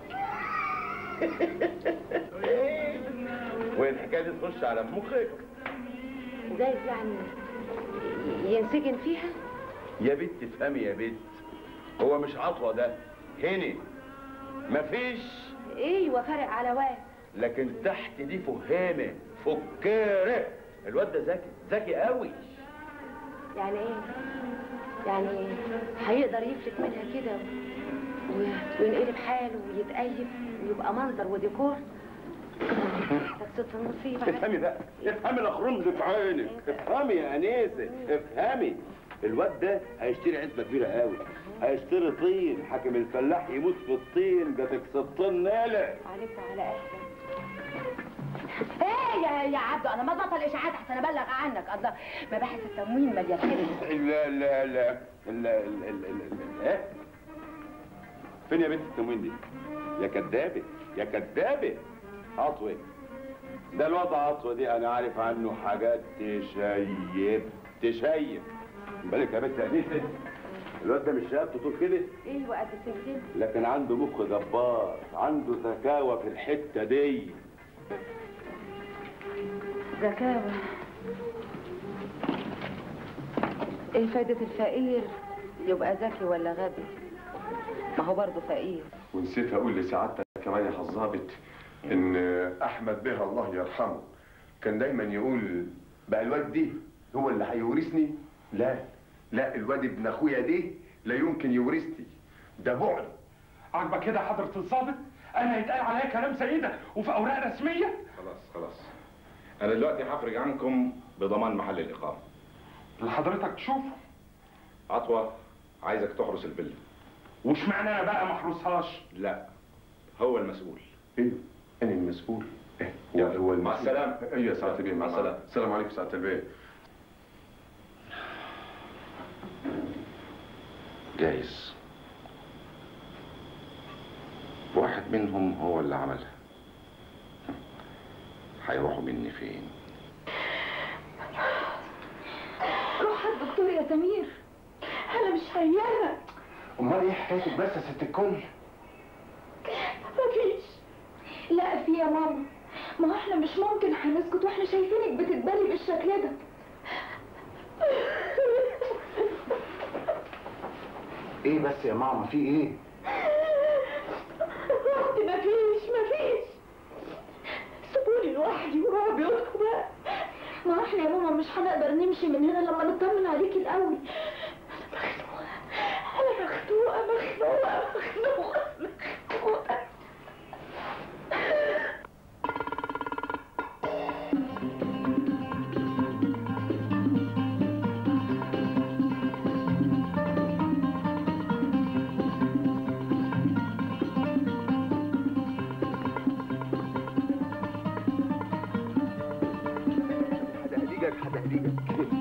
والحكايه دي تخش على مخك جايز يعني ينسجن فيها يا بنت افهمي يا بنت هو مش عطوه ده هنا مفيش ايوه فارق على واد لكن تحت دي فهامه فكاره الواد ده ذكي ذكي قوي يعني ايه يعني هيقدر يفلت منها كده و- وينقلب حاله ويتأيف ويبقى منظر وديكور بس في المصيبة افهمي بقى افهمي الاخرم في عينك افهمي يا انيسه افهمي الواد ده هيشتري عزبه كبيره قوي هيشتري طين حاكم الفلاح يموت في الطين ده تكسبطين نالع عليك وعلى اهلك ايه يا يا عبدو انا ما بطل اشاعات احسن ابلغ عنك الله مباحث التموين مليانه لا لا لا لا لا لا ايه فين يا بنت التموين دي يا كدابه يا كدابه عطوه ده الوضع عطوه دي انا عارف عنه حاجات تشيب تشيب بالك يا بنت انيسه الواد ده مش شهادته طول كده ايوه قد السنتين لكن عنده مخ جبار عنده ذكاوه في الحته دي ذكاوة ايه فايدة الفقير يبقى ذكي ولا غبي ما هو برضه فقير ونسيت اقول لسعادتك كمان يا حظابت ان احمد بها الله يرحمه كان دايما يقول بقى الواد دي هو اللي هيورثني لا لا الواد ابن اخويا دي لا يمكن يورثني ده بعد عاجبك كده حضرة الضابط انا يتقال عليا كلام زي ده وفي اوراق رسميه خلاص خلاص انا دلوقتي هفرج عنكم بضمان محل الاقامه اللي حضرتك تشوفه عطوه عايزك تحرس الفيلا وش معنى انا بقى ما احرسهاش لا هو المسؤول ايه انا المسؤول إيه؟ هو هو مع المسؤول. السلامة. ايوه يا سعاده البيه مع السلامة. السلام عليكم سعاده البيه جايز واحد منهم هو اللي عملها هيروحوا مني فين روح على الدكتور يا سمير انا مش عيانه امال ايه حكايتك بس يا ست الكل مفيش لا في يا ماما ما هو احنا مش ممكن هنسكت واحنا شايفينك بتتبلي بالشكل ده ايه بس يا ماما في ايه اختي مفيش مفيش سيبوني لوحدي وروحوا بيوتكم بقى ما احنا يا ماما مش هنقدر نمشي من هنا لما نطمن عليكي الاول انا مخنوقه مخنوقه مخنوقه مخنوقه هدهديجك هدهديجك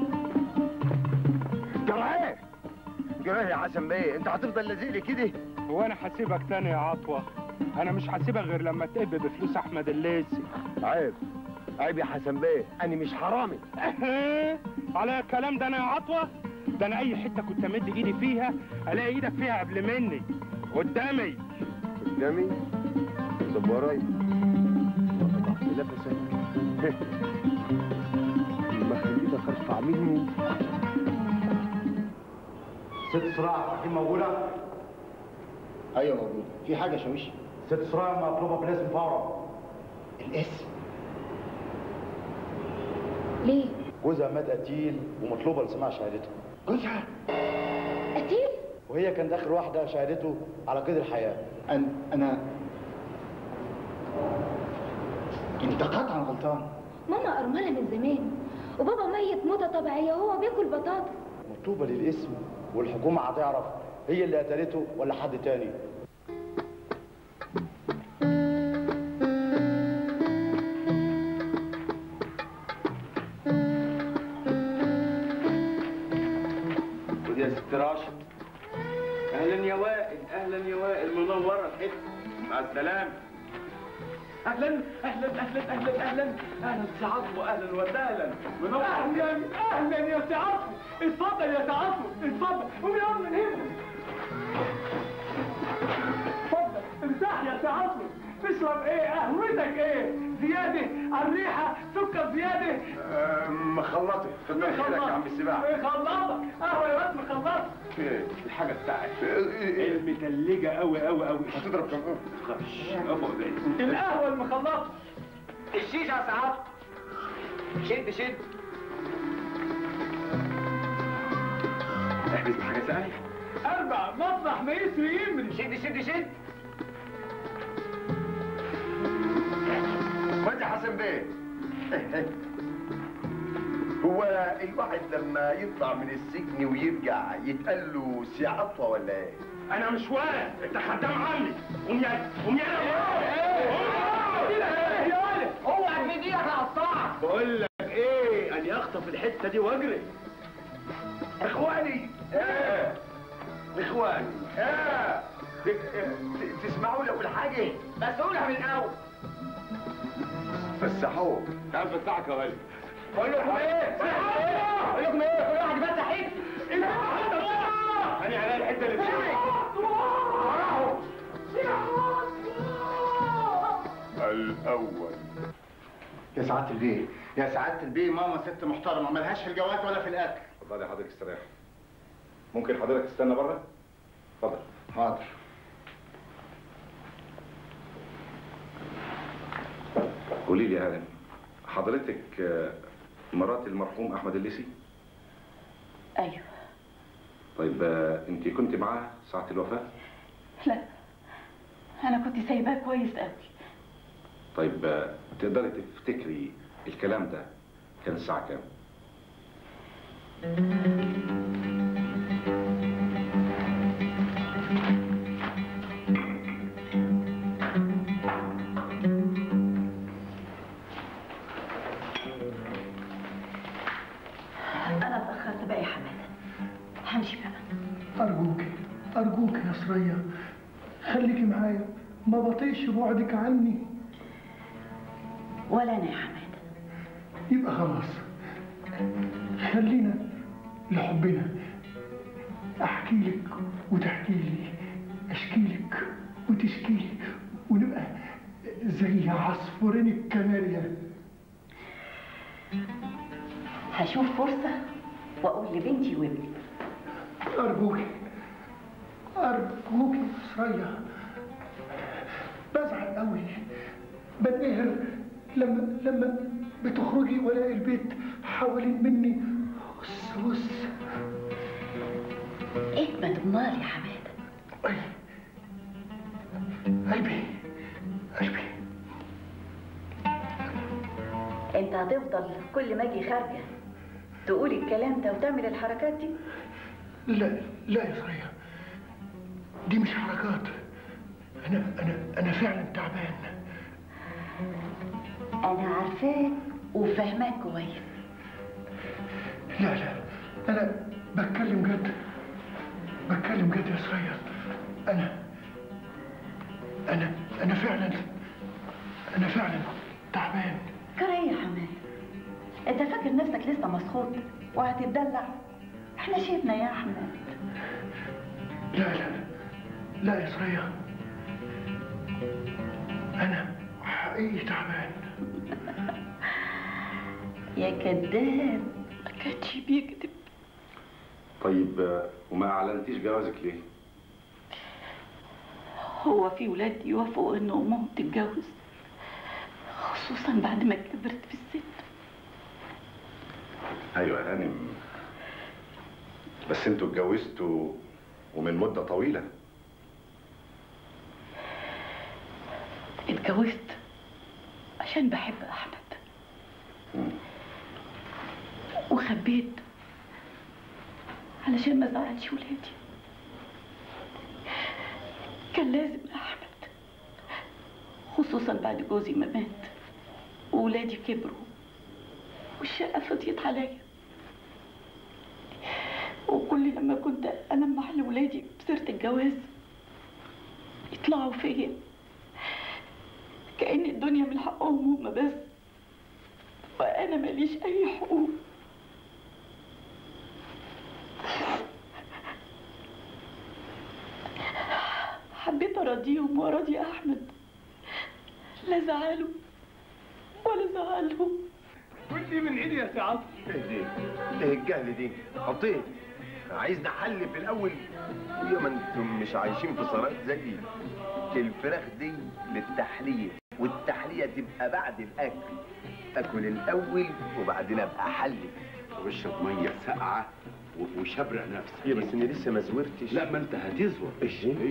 جرى ايه؟ جرى ايه يا حسن بيه؟ انت هتفضل لازق لي كده؟ هو انا هسيبك تاني يا عطوة انا مش هسيبك غير لما تقب بفلوس احمد الليسي عيب عيب يا حسن بيه انا مش حرامي على الكلام ده انا يا عطوة ده انا اي حتة كنت امد ايدي فيها الاقي ايدك فيها قبل مني قدامي قدامي طب ورايا نفسك ما خليتك ارفع مني ست صراع دي موجوده ايوه موجود في حاجه يا شاويش ست صراع مطلوبه بالاسم فورا الاسم ليه جوزها مات قتيل ومطلوبه لسماع شهادته جوزها قتيل وهي كانت اخر واحده شهادته على قيد الحياه انا انا انت قطعا غلطان ماما ارمله من زمان وبابا ميت موته طبيعيه وهو بياكل بطاطس مطلوبه للاسم والحكومه هتعرف هي اللي قتلته ولا حد تاني ودي يا ست راشد اهلا يا وائل اهلا يا وائل منوره الحته مع السلامه اهلا اهلا اهلا اهلا اهلا اهلا سي عفو اهلا وسهلا منور اهلا اهلا يا سي عطوة اتفضل يا سي عطوة اتفضل قوم يا من هنا اتفضل ارتاح يا سي عطوة تشرب ايه قهوتك ايه زيادة الريحة سكر زيادة مخلطه في خيرك يا عم السباع مخلطة قهوة يا واد مخلطة ايه الحاجه بتاعتك المتلجة قوي قوي قوي هتضرب كم خش ابو زي القهوة المخلطة الشيشة يا سعاد شد شد احبس بحاجه ثانيه اربع مطرح ما يسري يمري شد شد شد وانت حسن بيه هو الواحد لما يطلع من السجن ويرجع يتقال له سي عطوه ولا ايه؟ انا مش واقف انت خدام عمي قوم يا قوم يا هو من ايدك هقطعك بقول لك ايه اني اخطف الحته دي واجري اخواني ايه اخواني ايه ت- ت- تسمعوا لي اقول حاجه بس قولها من الاول فسحوه تعال فسحك يا ولد بقول لكم ايه بقول لكم ايه كل واحد يفتح حته انا على الحته اللي الاول يا سعاده البيه يا سعاده البيه ماما ست محترمه ملهاش في الجوات ولا في الاكل اتفضل يا حضرتك استريح ممكن حضرتك تستنى بره اتفضل حاضر قولي لي يا هانم حضرتك آه، مرات المرحوم احمد الليسي ايوه طيب آه، انت كنت معاه ساعه الوفاه لا انا كنت سايباه كويس قوي طيب آه، تقدري تفتكري الكلام ده كان الساعه كام انا اتاخرت بقى يا حماده همشي بقى ارجوك ارجوك يا سرية خليكي معايا ما بطيقش بعدك عني ولا انا يا حماد يبقى خلاص خلينا لحبنا احكي لك وتحكي لي اشكي لك وتشكي لي ونبقى زي عصفورين الكناريا هشوف فرصة واقول لبنتي وابني ارجوك ارجوك يا سرية بزعل قوي بنقهر لما لما بتخرجي والاقي البيت حوالين مني هس هس اجمد امال يا حماد قلبي قلبي انت هتفضل كل ما اجي خارجه تقول الكلام ده وتعمل الحركات دي لا لا يا سرية دي مش حركات انا انا انا فعلا تعبان انا عارفاك وفاهماك كويس لا لا انا بتكلم جد بتكلم جد يا سرية انا انا انا فعلا انا فعلا تعبان كره ايه يا حماد انت فاكر نفسك لسه مسخوط وهتتدلع احنا شيبنا يا احمد لا لا لا يا سرية انا حقيقي تعبان يا كذاب ما كانش بيكذب طيب آه، وما اعلنتيش جوازك ليه؟ هو في ولاد يوافقوا ان امهم تتجوز خصوصا بعد ما كبرت في السن ايوه يا هانم بس انتوا اتجوزتوا ومن مده طويله اتجوزت عشان بحب احمد وخبيت علشان ما زعلش ولادي كان لازم احمد خصوصا بعد جوزي ما مات وولادي كبروا والشقه فضيت عليا وكل لما كنت ألمح لولادي بسيرة الجواز يطلعوا فيا كأن الدنيا من حقهم هما بس وأنا ماليش أي حقوق حبيت أراضيهم وأراضي أحمد لا زعلوا ولا زعلهم كل من ايدي يا سعاد ايه دي؟ ايه الجهل دي؟ حطيه عايزنا حل في الاول يا ما انتم مش عايشين في سرايات زيي الفراخ دي للتحليه والتحليه تبقى بعد الاكل اكل الاول وبعدين ابقى احلي واشرب ميه ساقعه و- وشبرق نفسك ايه بس اني لسه ما زورتش لا ما انت هتزور ايش ايش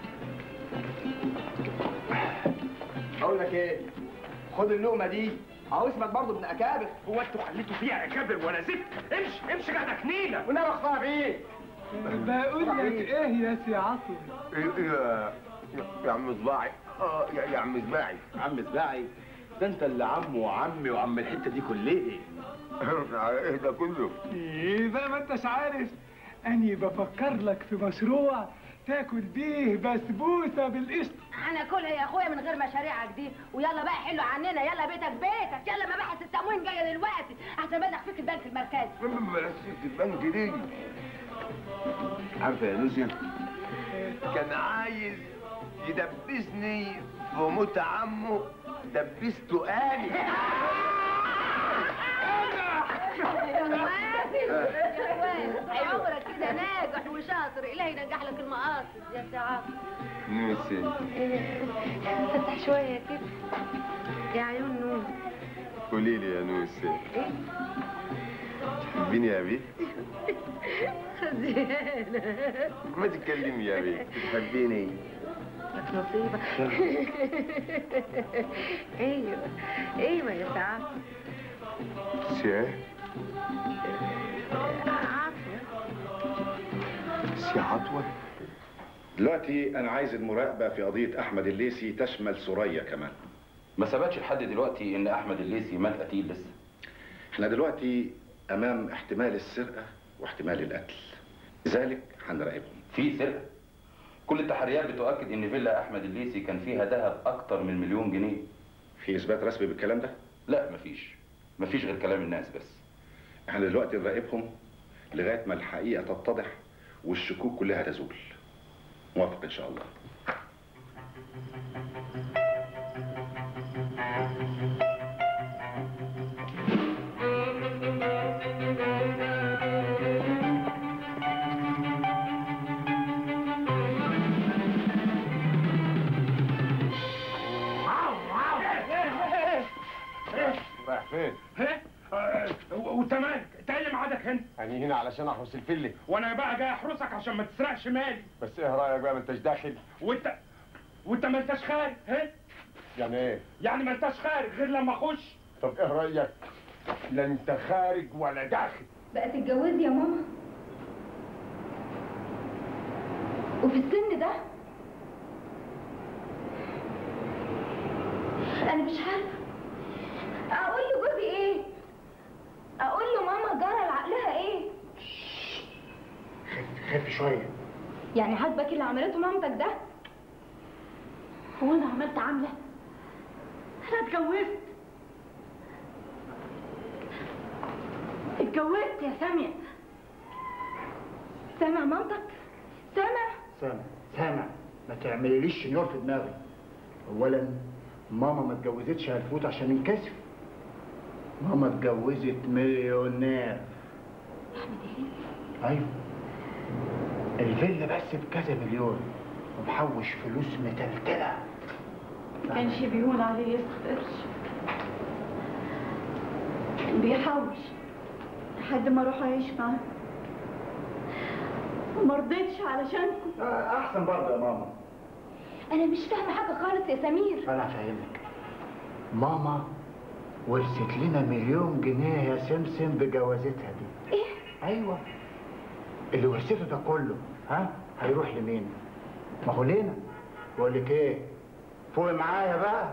اقول لك ايه خد اللقمه دي اهو اسمك برضه ابن اكابر هو انتوا خليتوا فيها اكابر ولا زفت امشي امشي قاعده كنيله ونار اخطاها بايه بقول لك ايه يا سي عطوة ايه ايه يا يا عم صباعي اه يا, يا عم صباعي عم سباعي ده انت اللي عم وعمي وعم الحته دي كلها ايه ده كله ايه بقى ما انتش عارف اني بفكر لك في مشروع تاكل بيه بسبوسه بالقشطه انا كلها يا اخويا من غير مشاريعك دي ويلا بقى حلو عننا يلا بيتك بيتك يلا مباحث التموين جايه دلوقتي احسن بدخ فيك البنك المركزي بلاش البنك دي عارفه يا لوسيا كان عايز يدبسني في موت عمه دبسته اني يا موافق يا موافق أي عمرك كده ناجح وشاطر الهي ينجح لك المقاصد يا سعاد نوسي فتح شويه كده يا عيون نور قولي لي يا نوسي تحبيني يا بيه زينة ما تتكلمي يا بيه تحبيني لك نصيبة ايوه ايوه يا سعاد سي عافية سي عطوة دلوقتي انا عايز المراقبه في قضيه احمد الليسي تشمل سوريا كمان ما ثبتش لحد دلوقتي ان احمد الليثي مات قتيل لسه احنا دلوقتي امام احتمال السرقه واحتمال القتل لذلك هنراقبهم في سرقه كل التحريات بتؤكد ان فيلا احمد الليثي كان فيها ذهب اكتر من مليون جنيه في اثبات رسمي بالكلام ده لا مفيش مفيش غير كلام الناس بس احنا دلوقتي نراقبهم لغايه ما الحقيقه تتضح والشكوك كلها تزول موافق ان شاء الله رايح فين؟ ها آه، وانت مالك انت ايه اللي معادك هنا أنا هنا علشان أحرس الفلة وانا بقى جاي احرسك عشان ما تسرقش مالي بس إيه رأيك بقى ما أنتش داخل؟ وانت وانت ما انتش خارج ها يعني إيه؟ يعني ما انتش خارج غير لما اخش طب إيه رأيك؟ لا أنت خارج ولا داخل بقى تتجوزي يا ماما وفي السن ده انا مش عارفه اقول لجوزي ايه اقول له ماما جرى لعقلها ايه خف شويه يعني عاجبك اللي عملته مامتك ده هو انا عملت عامله انا اتجوزت اتجوزت يا سامية سامع مامتك سامع سامع سامع ما تعمليليش شنيور في دماغي اولا ماما ما اتجوزتش هالفوت عشان ينكسف ماما اتجوزت مليونير ايوه الفيلا بس بكذا مليون ومحوش فلوس متلتله ما كانش بيقول عليه يسخ قرش بيحوش لحد ما اروح اعيش معاه وما رضيتش علشانكم احسن برضه يا ماما انا مش فاهمه حاجه خالص يا سمير انا هفهمك ماما ورثت لنا مليون جنيه يا سمسم بجوازتها دي ايه ايوه اللي ورثته ده كله ها هيروح لمين ما هو لينا بقول لك ايه فوق معايا بقى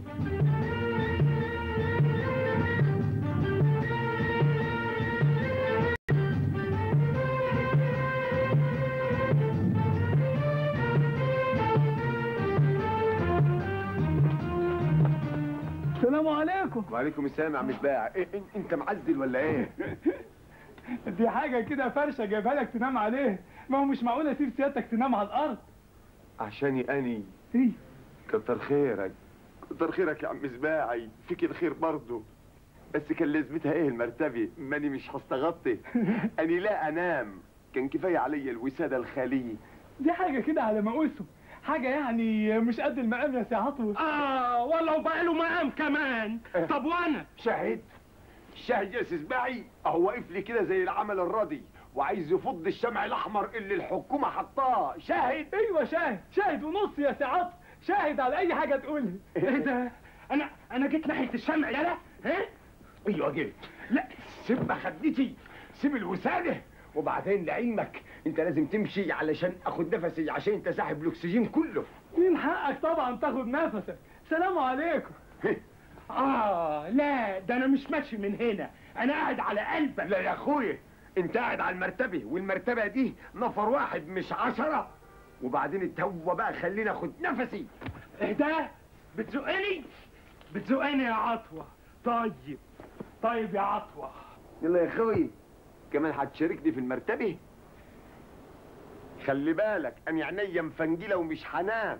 السلام عليكم وعليكم السلام يا عم سباع إيه إن- أنت معزل ولا إيه؟ دي حاجة كده فرشة جايبها لك تنام عليه ما هو مش معقول اسيب سيادتك تنام على الارض عشاني أني إيه؟ كتر خيرك كتر خيرك يا عم سباعي فيك الخير برضه بس كان لازمتها ايه المرتبة ماني مش هستغطي اني لا انام كان كفاية عليا الوسادة الخالية دي حاجة كده على مقاسه حاجة يعني مش قد المقام يا سي عطوة اه ولو بقى له مقام كمان طب وانا شاهد شاهد يا سباعي اهو واقف لي كده زي العمل الراضي وعايز يفض الشمع الاحمر اللي الحكومة حطاه شاهد ايوه شاهد شاهد ونص يا سي عطوة شاهد على اي حاجة تقولها ايه ده انا انا جيت ناحيه الشمع يالا ها ايوه جيت لا سيب خدتي سيب الوسادة وبعدين لعلمك انت لازم تمشي علشان اخد نفسي عشان انت ساحب الاكسجين كله من حقك طبعا تاخد نفسك سلام عليكم اه لا ده انا مش ماشي من هنا انا قاعد على قلبك لا يا اخويا انت قاعد على المرتبة والمرتبة دي نفر واحد مش عشرة وبعدين التوه بقى خليني اخد نفسي ايه ده بتزقني بتزقني يا عطوة طيب طيب يا عطوة يلا يا اخوي كمان هتشاركني في المرتبة خلي بالك انا عينيا مفنجلة ومش هنام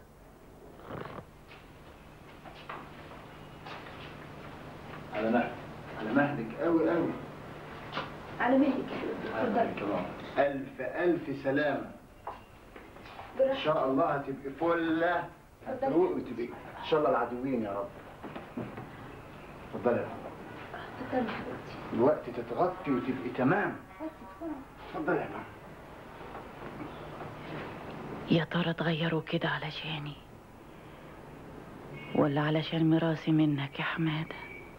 على مهلك على مهلك قوي قوي على مهلك اتفضل الف الف سلامه ان شاء الله هتبقي فله هتروق وتبقي ان شاء الله العدوين يا رب اتفضلي يا رب. اتفضل يا حبيبتي الوقت تتغطي وتبقي تمام اتفضلي يا ماما يا ترى اتغيروا كده علشاني ولا علشان ميراثي منك يا حماده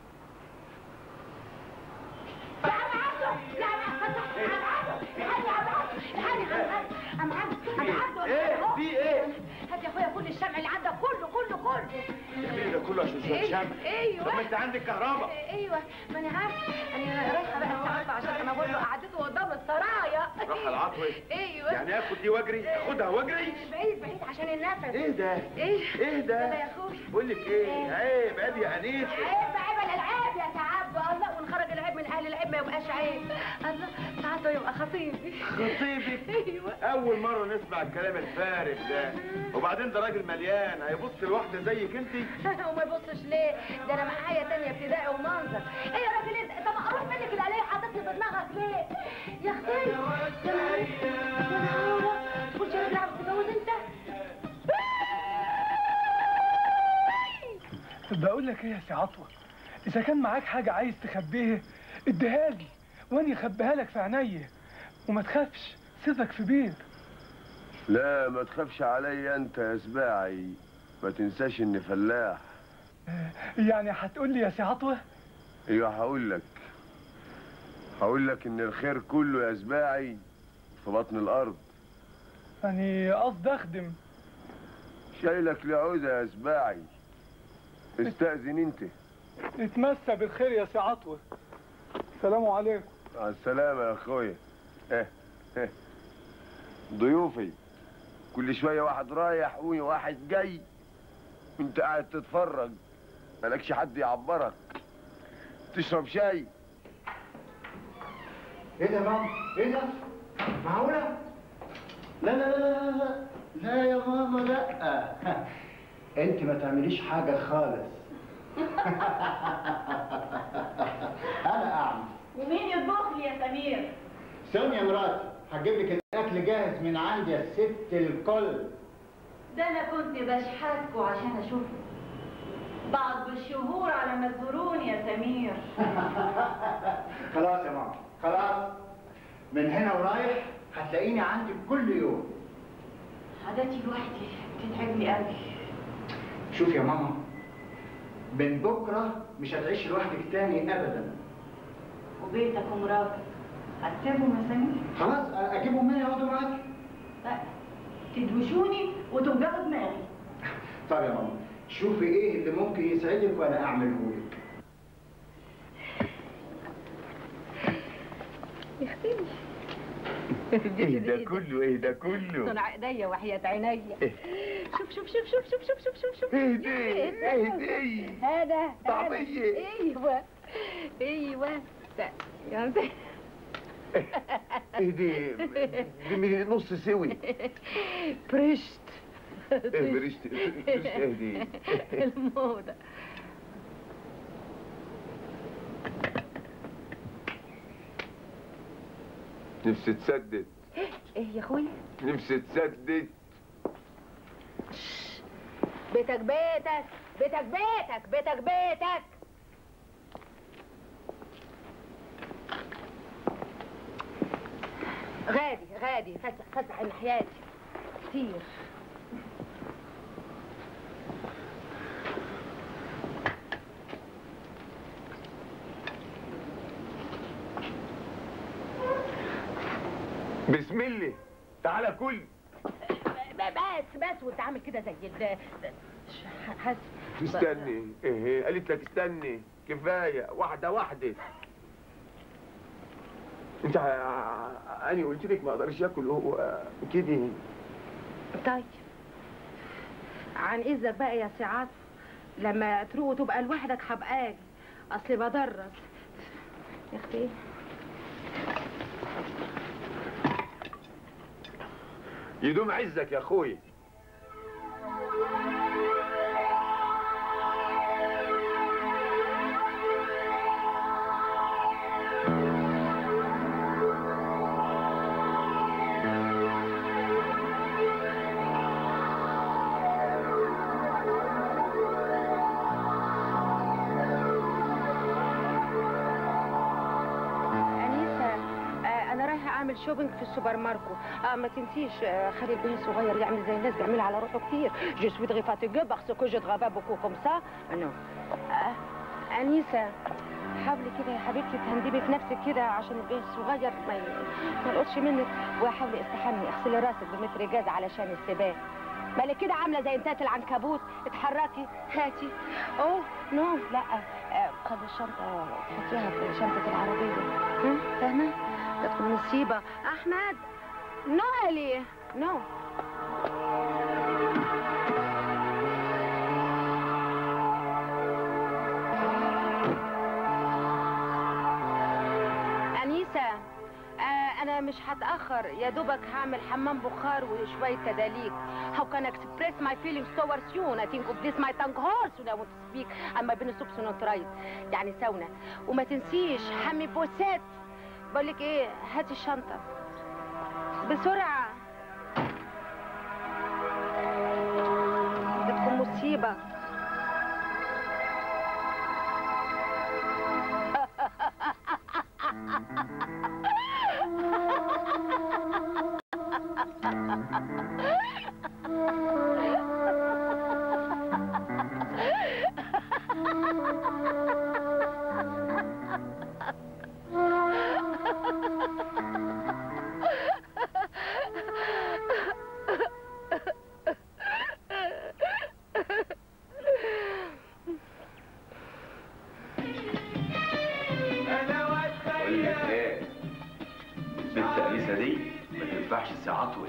ايه في ايه هات يا اخويا كل الشمع اللي عندك كله كله كله ايه ده كله عشان شويه شمع ايوه طب ما انت عندك كهرباء ايوه ما انا عارفه انا رايحه بقى الساعه عشان انا بقول له قعدته قدام السرايا روح بالراحه العطوه ايوه يعني اخد دي واجري اخدها واجري بعيد بعيد عشان النفس ايه ده ايه ايه ده يا اخوي بقول لك ايه عيب عيب يا انيسه عيب عيب الالعاب يا سعاد الله ونخرج العيب من اهل العيب ما يبقاش عيب الله ساعته يبقى خطيبي خطيبك ايوه اول مره نسمع الكلام الفارغ ده وبعدين ده راجل مليان هيبص لواحده زيك انت وما يبصش ليه ده انا معايا تانية ابتدائي ومنظر ايه يا راجل انت انت مقروف مني كده ليه حاططني في دماغك ليه يا اختي يا نهار يا نهار تقولش يا راجل عاوز تتجوز انت بقول لك ايه يا سي عطوه اذا كان معاك حاجه عايز تخبيها اديها لي وانا اخبيها لك في عينيا وما تخافش سيبك في بير لا ما تخافش عليا انت يا سباعي ما تنساش اني فلاح يعني هتقول لي يا سي عطوه ايوه هقول لك هقول لك ان الخير كله يا سباعي في بطن الارض يعني قصدي اخدم شايلك لعوده يا سباعي استأذن انت اتمسى بالخير يا سي عطوه السلام عليكم مع السلامة يا اخويا اه اه ضيوفي كل شوية واحد رايح وواحد جاي وانت قاعد تتفرج مالكش حد يعبرك تشرب شاي ايه ده يا ماما؟ ايه ده؟ معقولة؟ لا لا لا لا لا لا يا ماما لا انت ما تعمليش حاجة خالص انا اعمل ومين يطبخ لي يا سمير؟ سونيا مراتي هجيب لك الاكل جاهز من عندي يا ست الكل ده انا كنت بشحتكوا عشان اشوفه بعد بالشهور على ما تزوروني يا سمير خلاص يا ماما خلاص من هنا ورايح هتلاقيني عندك كل يوم عاداتي لوحدي بتتعبني قوي شوف يا ماما من بكره مش هتعيش لوحدك تاني ابدا وبيتك ومراتك هتسيبهم يا سمير خلاص اجيبهم منين يقعدوا معاكي لا تدوشوني وتوجعوا دماغي طب يا ماما شوفي ايه اللي ممكن يسعدك وانا اعمله لك يا اختي ايه ده كله ايه ده كله صنع ايديا وحياة عينيا شوف شوف شوف شوف شوف شوف شوف شوف شوف ايه دي ايه دي هذا طعمية. ايوه ايوه ده- يا ده. ايه دي دي من نص سوي برشت ايه برشت برشت ايه دي الموضة نفسي تسدد ايه يا اخويا نفسي تسدد بيتك بيتك بيتك بيتك بيتك بيتك غادي غادي فسح فسح الناحيات كتير بسم الله تعالى كل بس بس وانت عامل كده زي ال حاسس استني ايه قالت لك استني كفايه واحده واحده انت ع- انا قلت لك ما اقدرش اكل هو كده طيب عن اذنك بقى يا سعاد لما تروق وتبقى لوحدك هبقى اجي اصل بدرس يا اختي يدوم عزك يا اخويا انيسه آه انا رايحه اعمل شوبينج في السوبر ماركو آه ما تنسيش آه خلي البيه الصغير يعمل زي الناس بيعمل على روحه كتير جو سوي تري فاتيغي باسكو كو جو ترافاي بوكو كوم سا نو آه انيسه حاولي كده يا حبيبتي تهندمي في نفسك كده عشان البيه الصغير ما ي- ما يلقطش منك وحاولي استحمي اغسلي راسك بمتر جاز علشان السباق بالك كده عامله زي انتات العنكبوت اتحركي هاتي اوه نو لا آه، خدي الشنطه حطيها في شنطه العربيه ها؟ فاهمه لا تكون مصيبه احمد No, Ellie. No. أنيسة آه أنا مش هتأخر يا دوبك هعمل حمام بخار وشوية تداليك How can I express my feelings towards you and I think of this my tongue hurts when I want to speak and my penis stops not right يعني ساونا وما تنسيش حمي بوسات بقولك ايه هاتي الشنطة بسرعة بتكون مصيبة بقول لك ايه البنت انيسه دي ما تنفعش سي عطوي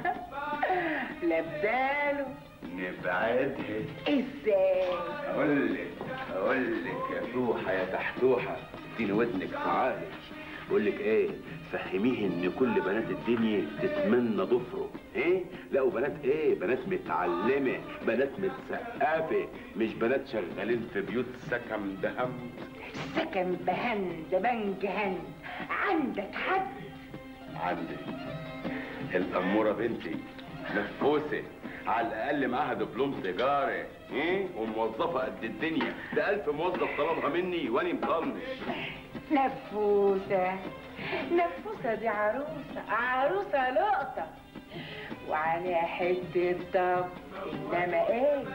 لبداله نبعدها ازاي اقول لك اقول لك يا توحه يا تحتوحه اديني ودنك تعالي بقول لك ايه فهميه ان كل بنات الدنيا تتمنى ضفره ايه لا وبنات ايه بنات متعلمه بنات متثقفه مش بنات شغالين في بيوت سكن دهم سكن بهن زمان جهن عندك حد عندي الأمورة بنتي نفوسة على الأقل معاها دبلوم تجارة إيه؟ وموظفة قد الدنيا ده ألف موظف طلبها مني وأنا مطنش نفوسة نفوسة دي عروسة عروسة لقطة وعليها حتة ضب إنما إيه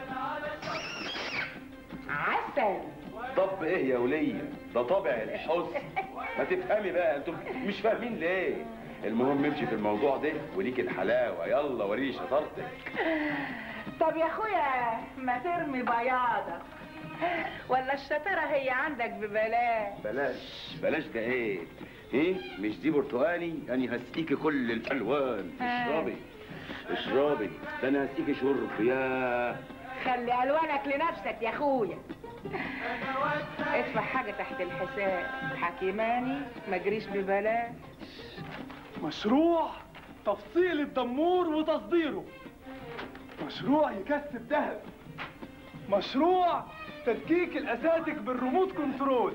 عسل طب إيه يا ولية؟ ده طبع الحسن ما تفهمي بقى أنتم مش فاهمين ليه؟ المهم امشي في الموضوع ده وليك الحلاوة يلا وريني شطارتك طب يا اخويا ما ترمي بياضك ولا الشطارة هي عندك ببلاش بلاش بلاش ده ايه ايه مش دي برتقاني يعني هسقيكي كل الالوان اشربي اشربي ده انا هسقيكي شرب يا خلي الوانك لنفسك يا اخويا ادفع حاجة تحت الحساب حكيماني ما جريش ببلاش مشروع تفصيل الدمور وتصديره مشروع يكسب ذهب مشروع تدكيك الاساتك بالريموت كنترول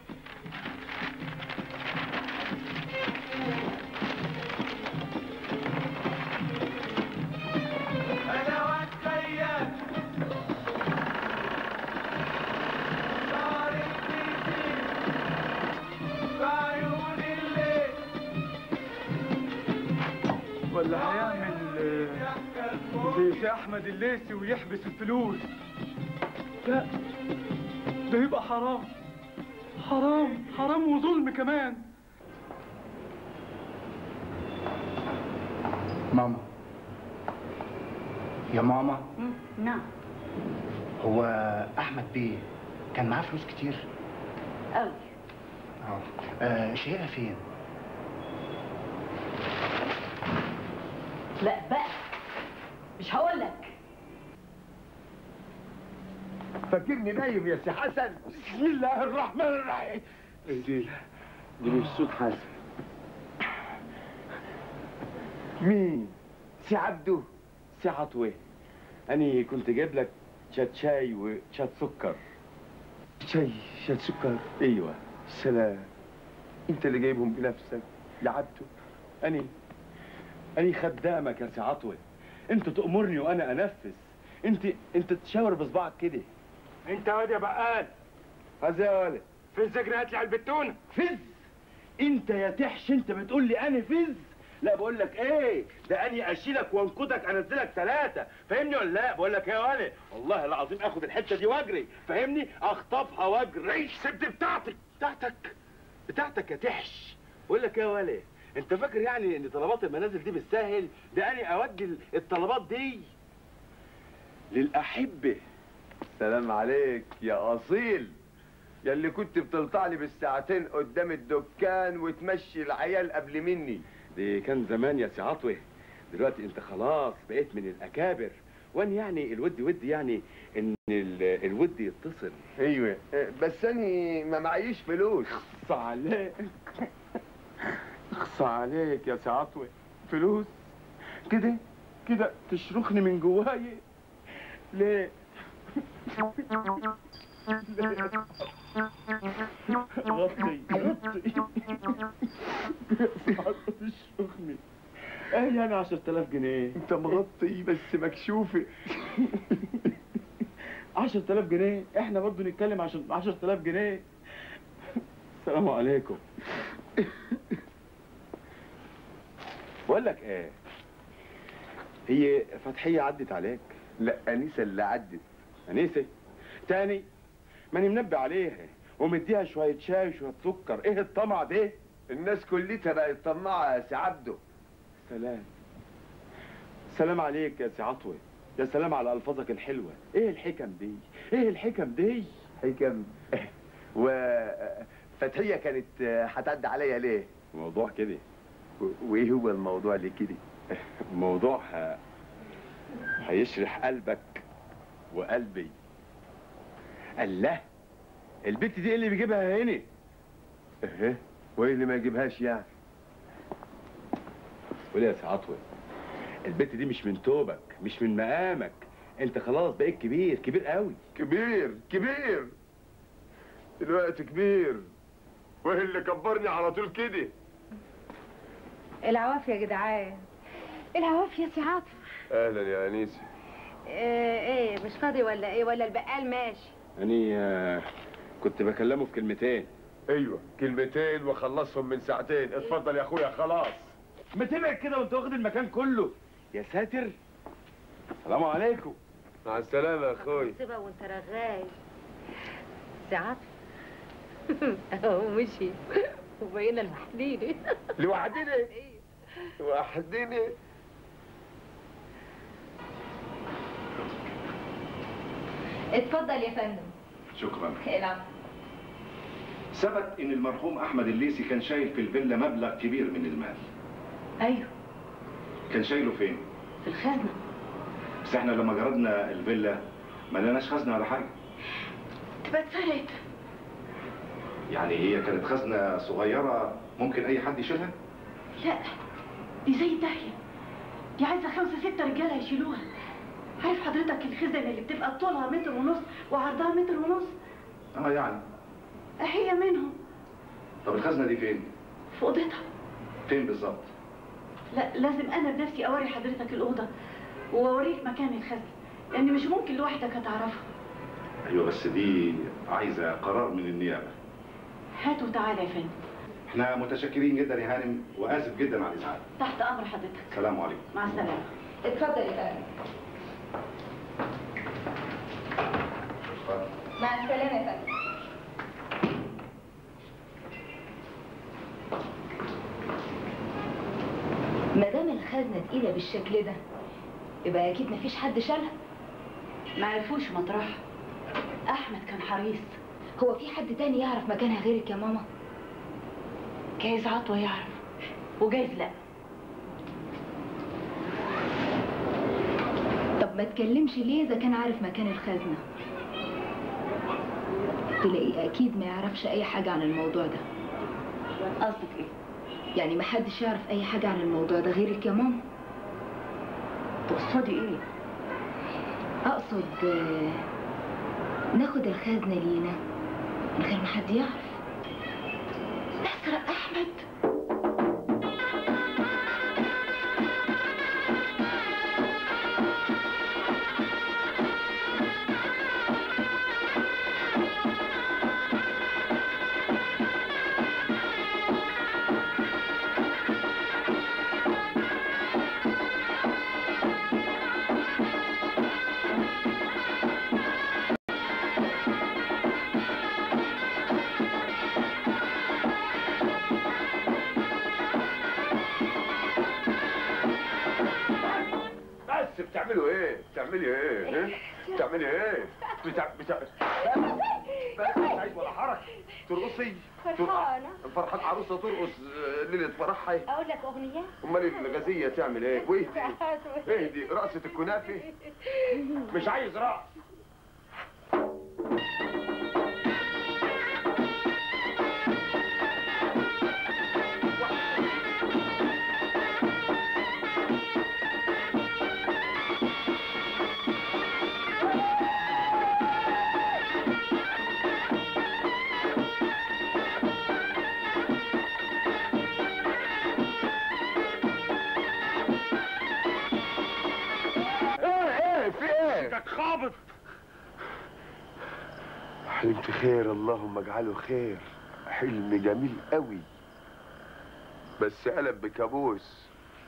ولا هيعمل آه، زي سي احمد الليسي ويحبس الفلوس لا ده يبقى حرام حرام حرام وظلم كمان ماما يا ماما نعم هو احمد بيه كان معاه فلوس كتير قوي اه آه، شايلها فين لا بقى مش هقول لك فاكرني نايم يا سي حسن بسم الله الرحمن الرحيم ايه دي دي مش صوت حسن مين سي عبده سي عطوة أنا كنت جايب لك شات شاي وشات سكر شاي شات سكر ايوه سلام انت اللي جايبهم بنفسك يا عبده أنا أنا خدامك يا سي عطوة انت تأمرني وأنا أنفذ انت انت تشاور بصبعك كده انت واد يا بقال هذا يا ولد فزك هات لي علبه تونه فز انت يا تحش انت بتقول لي انا فز لا بقول لك ايه ده اني اشيلك وانكدك انزلك ثلاثه فاهمني ولا لا بقول لك ايه يا ولد والله العظيم اخد الحته دي واجري فاهمني اخطفها واجري سيب بتاعتك بتاعتك بتاعتك يا تحش بقول لك ايه يا ولد انت فاكر يعني ان طلبات المنازل دي بالسهل ده اني اوجه الطلبات دي للاحبه سلام عليك يا اصيل يا اللي كنت بتلطع لي بالساعتين قدام الدكان وتمشي العيال قبل مني دي كان زمان يا سي عطوه دلوقتي انت خلاص بقيت من الاكابر وان يعني الود ود يعني ان ال- الود يتصل ايوه بس انا ما معيش فلوس اخص عليك اخص عليك يا سي عطوه فلوس كده كده تشرخني من جواي ليه غطي غطي تشرخني ايه يعني 10000 جنيه انت مغطي بس مكشوفه 10000 جنيه احنا برضو نتكلم عشان 10000 جنيه السلام عليكم بقول لك ايه هي فتحية عدت عليك لا انيسه اللي عدت انيسه تاني ماني منبه عليها ومديها شويه شاي وشويه سكر ايه الطمع ده الناس كلتها بقت طماعه يا سي عبده سلام سلام عليك يا سي عطوه يا سلام على الفاظك الحلوه ايه الحكم دي ايه الحكم دي حكم وفتحيه كانت هتعدي عليا ليه موضوع كده و- وايه هو الموضوع اللي كده موضوع ه- هيشرح قلبك وقلبي الله البت دي إيه اللي بيجيبها هنا ايه وايه اللي ما يجيبهاش يعني قول يا سي عطوه البت دي مش من توبك مش من مقامك انت خلاص بقيت كبير كبير قوي كبير كبير دلوقتي كبير وايه اللي كبرني على طول كده العواف يا جدعان العواف يا سي عاطف اهلا يا انيسه ايه ايه مش فاضي ولا ايه ولا البقال ماشي اني آه، كنت بكلمه في كلمتين ايوه كلمتين وخلصهم من ساعتين اتفضل يا اخويا خلاص ما تبعد كده وانت واخد المكان كله يا ساتر السلام عليكم مع السلامه يا اخويا سيبها وانت رغاي سي عاطف اهو مشي وبقينا لوحدينا لوحدنا لوحدنا اتفضل يا فندم شكرا العب ثبت ان المرحوم احمد الليسي كان شايل في الفيلا مبلغ كبير من المال ايوه كان شايله فين في الخزنه بس احنا لما جردنا الفيلا ما لقيناش خزنه ولا حاجه تبقى اتسرقت يعني هي كانت خزنه صغيره ممكن اي حد يشيلها لا دي زي الداهيه دي عايزه خمسه سته رجاله يشيلوها عارف حضرتك الخزن اللي بتبقى طولها متر ونص وعرضها متر ونص اه يعني هي منهم طب الخزنه دي فين في اوضتها فين بالظبط لا لازم انا بنفسي اوري حضرتك الاوضه واوريك مكان الخزن لان مش ممكن لوحدك هتعرفها ايوه بس دي عايزه قرار من النيابه هات وتعالى يا فندم احنا متشكرين جدا يا هانم واسف جدا على الازعاج تحت امر حضرتك السلام عليكم مع السلامه اتفضل يا فندم مع السلامة يا فندم ما دام الخزنة تقيلة بالشكل ده يبقى أكيد مفيش حد شالها ما عرفوش مطرحها احمد كان حريص هو في حد تاني يعرف مكانها غيرك يا ماما جايز عطوه يعرف وجايز لا طب ما تكلمش ليه إذا كان عارف مكان الخزنة تلاقيه أكيد ما يعرفش أي حاجة عن الموضوع ده قصدك ايه يعني ما حدش يعرف أي حاجة عن الموضوع ده غيرك يا ماما تقصدي ايه أقصد آه، ناخد الخزنة لينا من غير ما حد يعرف نسرق احمد بس بتعملوا ايه بتعملي ايه ها؟ بتعملي ايه بتع... بتع... بس مش عايز ولا حركه ترقصي فرحانة. فرحان عروسه ترقص آه، ليله فرحها اقول لك اغنيه امال الغازيه تعمل ايه وايه ايه دي رقصه الكنافه مش عايز رقص ايه ايه في ايه كانت خابط حلمت خير اللهم اجعله خير حلم جميل قوي بس قلب بكابوس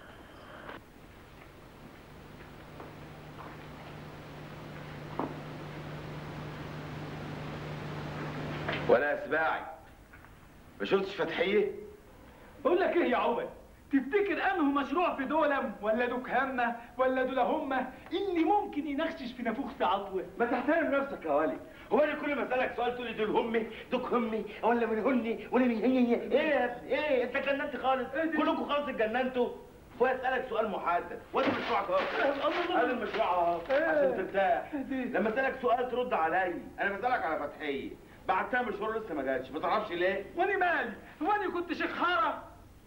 ولا سباعي ما شفتش فتحيه بقول لك ايه يا عمر تفتكر انه مشروع في دولم ولا دوك همه ولا دول همه اللي ممكن ينخشش في نافوخ في عطوه ما تحترم نفسك يا ولي هو انا كل ما اسالك سؤال تقول لي دول همي دوك همي ولا من هني ولا من هي هي ايه يا ابني ايه انت اتجننت خالص كلكم خالص اتجننتوا واسالك سؤال محدد وادي مشروعك اهو ادي المشروع اهو عشان ترتاح لما اسالك سؤال ترد عليا انا بسالك على فتحيه بعتها مشوار لسه ما جاتش ما تعرفش ليه واني مالي هو انا كنت شيخ حاره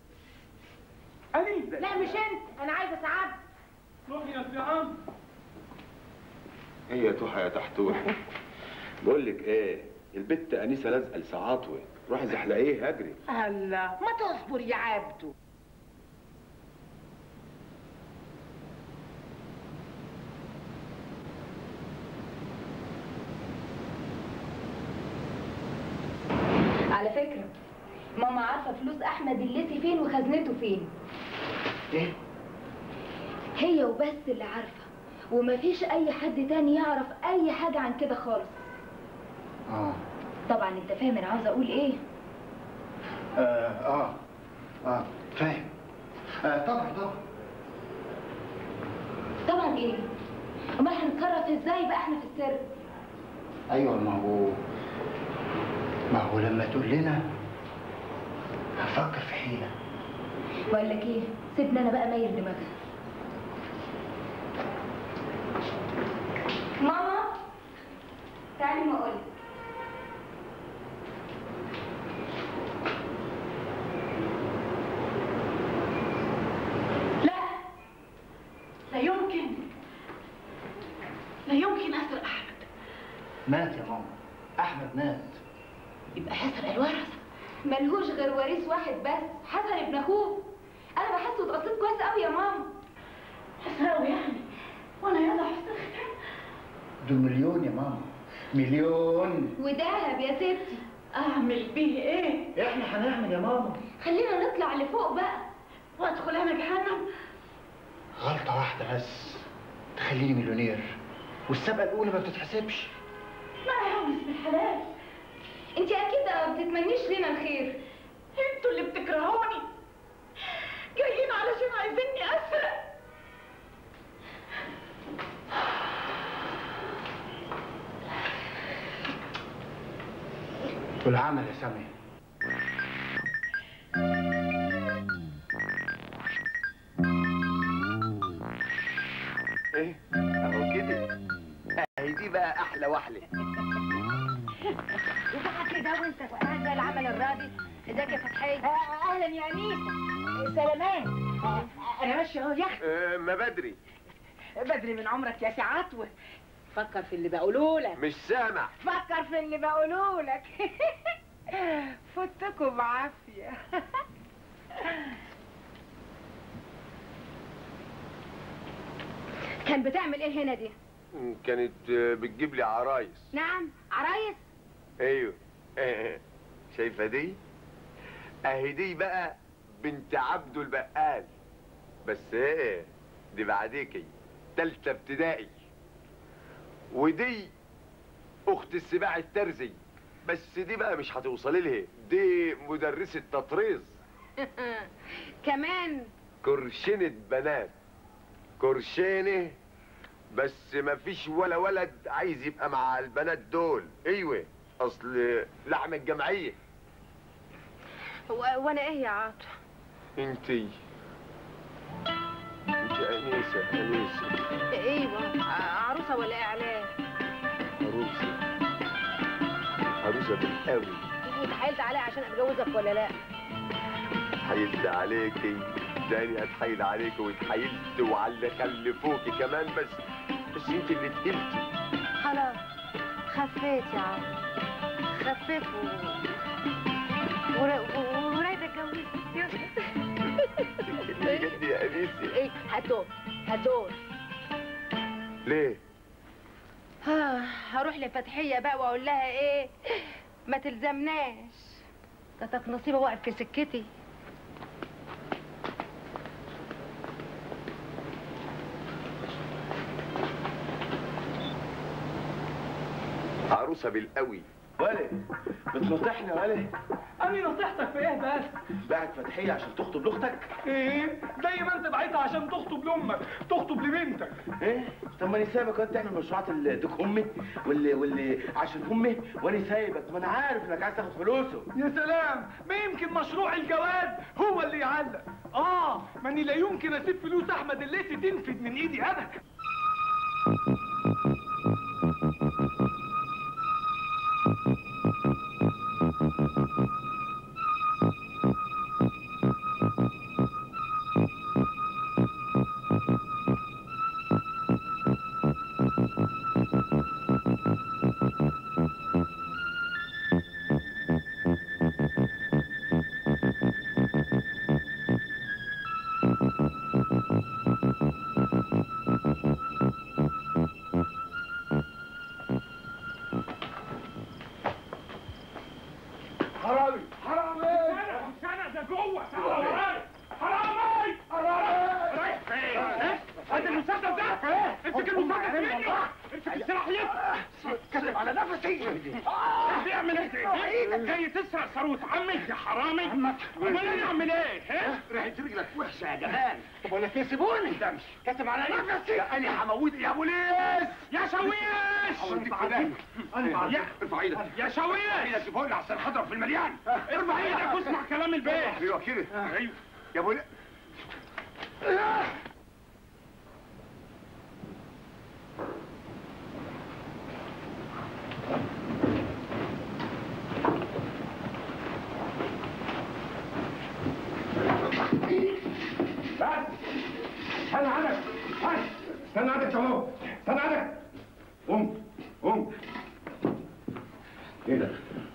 اني لا مش انت انا عايزه سعاد روحي يا سي عم ايه يا توحة يا تحتوح بقول لك ايه البت انيسه لازقه لسعاطوه روحي زحلقيه هجري الله ما تصبر يا عبدو على فكرة ماما عارفة فلوس أحمد الليثي فين وخزنته فين ايه هي وبس اللي عارفة ومفيش أي حد تاني يعرف أي حاجة عن كده خالص اه طبعا أنت فاهم أنا عاوزة أقول إيه اه اه, آه. فاهم آه طبعا طبعا طبعا إيه أمال هنتصرف إزاي بقى إحنا في السر ايوه ما هو ما هو لما تقول لنا هفكر في حيله بقول لك إيه سيبني أنا بقى ميل دماغها ماما تعالي ما أقولك لا لا يمكن لا يمكن اسرق احمد مات يا ماما احمد مات يبقى هسرق الورث ملهوش غير وريث واحد بس حسن ابن أخوه أنا بحسه اتقصيت كويس قوي يا ماما هسرقه يعني وانا يلا هسرق دول مليون يا ماما مليون ودهب يا ستي اعمل بيه ايه احنا هنعمل يا ماما خلينا نطلع لفوق بقى وادخل انا جهنم غلطة واحدة بس تخليني مليونير والسابقة الأولى ما بتتحسبش ما عاوز بالحلال انت اكيد ما بتتمنيش لنا الخير انتوا اللي بتكرهوني جايين علشان عايزيني اسرق والعمل يا سامي ايه اهو كده اهي دي بقى احلى وحله وبقى كده وانت قاعد زي العمل الراضي ازيك يا فتحيه اهلا يا انيسه سلامات انا ماشيه اهو يا اختي آه ما بدري بدري من عمرك يا سعاتوه فكر في اللي بقوله لك مش سامع فكر في اللي بقوله لك فتكوا بعافيه كان بتعمل ايه هنا دي كانت آه، بتجيب لي عرايس نعم عرايس ايوه شايفه دي اهي دي بقى بنت عبده البقال بس ايه دي بعديكي تالتة ابتدائي ودي اخت السباع الترزي بس دي بقى مش هتوصلي لها دي مدرسة تطريز كمان كرشنة بنات كرشينة بس مفيش ولا ولد عايز يبقى مع البنات دول ايوه اصل لحم الجمعيه و- وانا ايه يا عاطف انتي انت انيسه انيسه ايوه ع- عروسه ولا اعلان عروسه عروسه بالقوي واتحايلت عليها عشان اتجوزك ولا لا اتحايلت عليكي تاني اتحايل عليكي واتحايلت وعلى اللي خلفوكي كمان بس بس انت اللي تقلتي خلاص خفيت يا عم خفيت و... ور- و- ورايدة اتجوز بجد يا انيسه ايه هاتون هاتون ليه آه، هروح لفتحية بقى واقول لها ايه ما تلزمناش كتك نصيبة واقف في سكتي عروسه بالقوي ولي بتنصحني يا ولي أنا نصيحتك في إيه بس؟ بعت فتحيه عشان تخطب لاختك إيه؟ زي ما أنت بعتها عشان تخطب لأمك، تخطب لبنتك. ايه طب ما انا سايبك وانت تعمل مشروعات الديك امي واللي واللي عشان امي وانا سايبك ما انا عارف انك عايز تاخد فلوسه يا سلام ما يمكن مشروع الجواز هو اللي يعلق اه ماني لا يمكن اسيب فلوس احمد الليثي تنفد من ايدي ابدا حرامي حرامي انا ده جوه تعالى ورايا حرامي حرامي رايح فين؟ هات المسدس ده امسك المسدس مني امسك السلاح لف كتب على نفسي بيعمل ايه؟ جاي تسرق ثروة عمي يا حرامي امال انا اعمل ايه؟ ها؟ ريحة رجلك وحشة يا جمال طب ولا تسيبوني كتب على نفسي انا هموت يا بوليس يا شويش انا يا ارفع ايدك يا شويش ايدك فوق عشان هضرب في المليان ارفع ايدك واسمع كلام البيت ايوه كده ايوه يا بوليس بس استنى عندك بس استنى عندك اهو استنى عندك قوم قوم ايه ده؟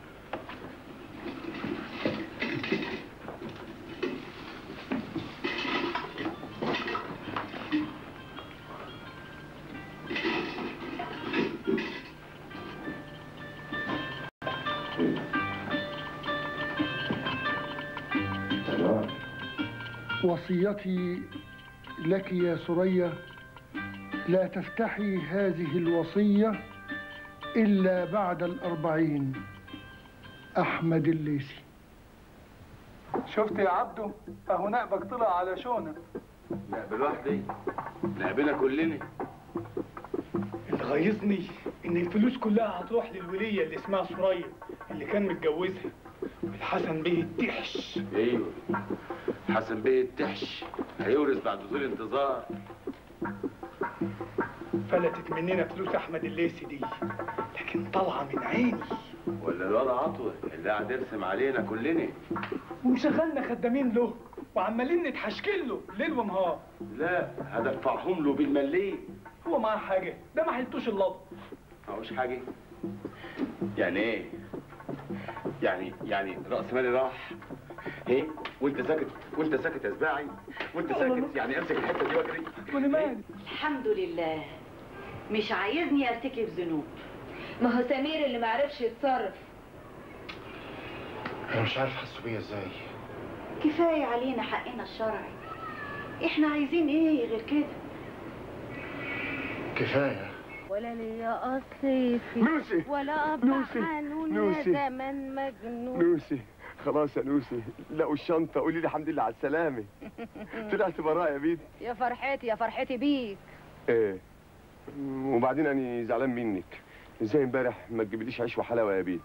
وصيتي لك يا سرية لا تفتحي هذه الوصية إلا بعد الأربعين أحمد الليثي شفت يا عبده اهو نقبك طلع على شونة نقبل لوحدي نقبلها كلنا اللي غيظني ان الفلوس كلها هتروح للولية اللي اسمها سرية اللي كان متجوزها والحسن بيه التحش ايوه حسن بيه التحش هيورث بعد طول انتظار فلتت مننا فلوس احمد الليثي دي لكن طالعة من عيني ولا الوضع عطوة اللي قاعد يرسم علينا كلنا ومشغلنا خدامين له وعمالين نتحشكل له ليل ونهار لا هدفعهم له بالمليم هو معاه حاجة ده ما حلتوش اللض معهوش حاجة يعني ايه يعني يعني راس مالي راح ايه وانت ساكت وانت ساكت يا سباعي وانت ساكت يعني امسك الحته دي واجري وانا مالي الحمد لله مش عايزني ارتكب ذنوب ما هو سمير اللي معرفش يتصرف انا مش عارف حسوا بيا ازاي كفايه علينا حقنا الشرعي احنا عايزين ايه غير كده كفايه ولا ليا اصلي في نوسي ولا ابا نوسي حنون نوسي. يا زمن مجنون نوسي خلاص يا نوسي لقوا الشنطة قولي لي الحمد لله على السلامة طلعت براء يا بيت يا فرحتي يا فرحتي بيك ايه وبعدين انا زعلان منك ازاي امبارح ما تجيبليش عيش وحلاوة يا بيت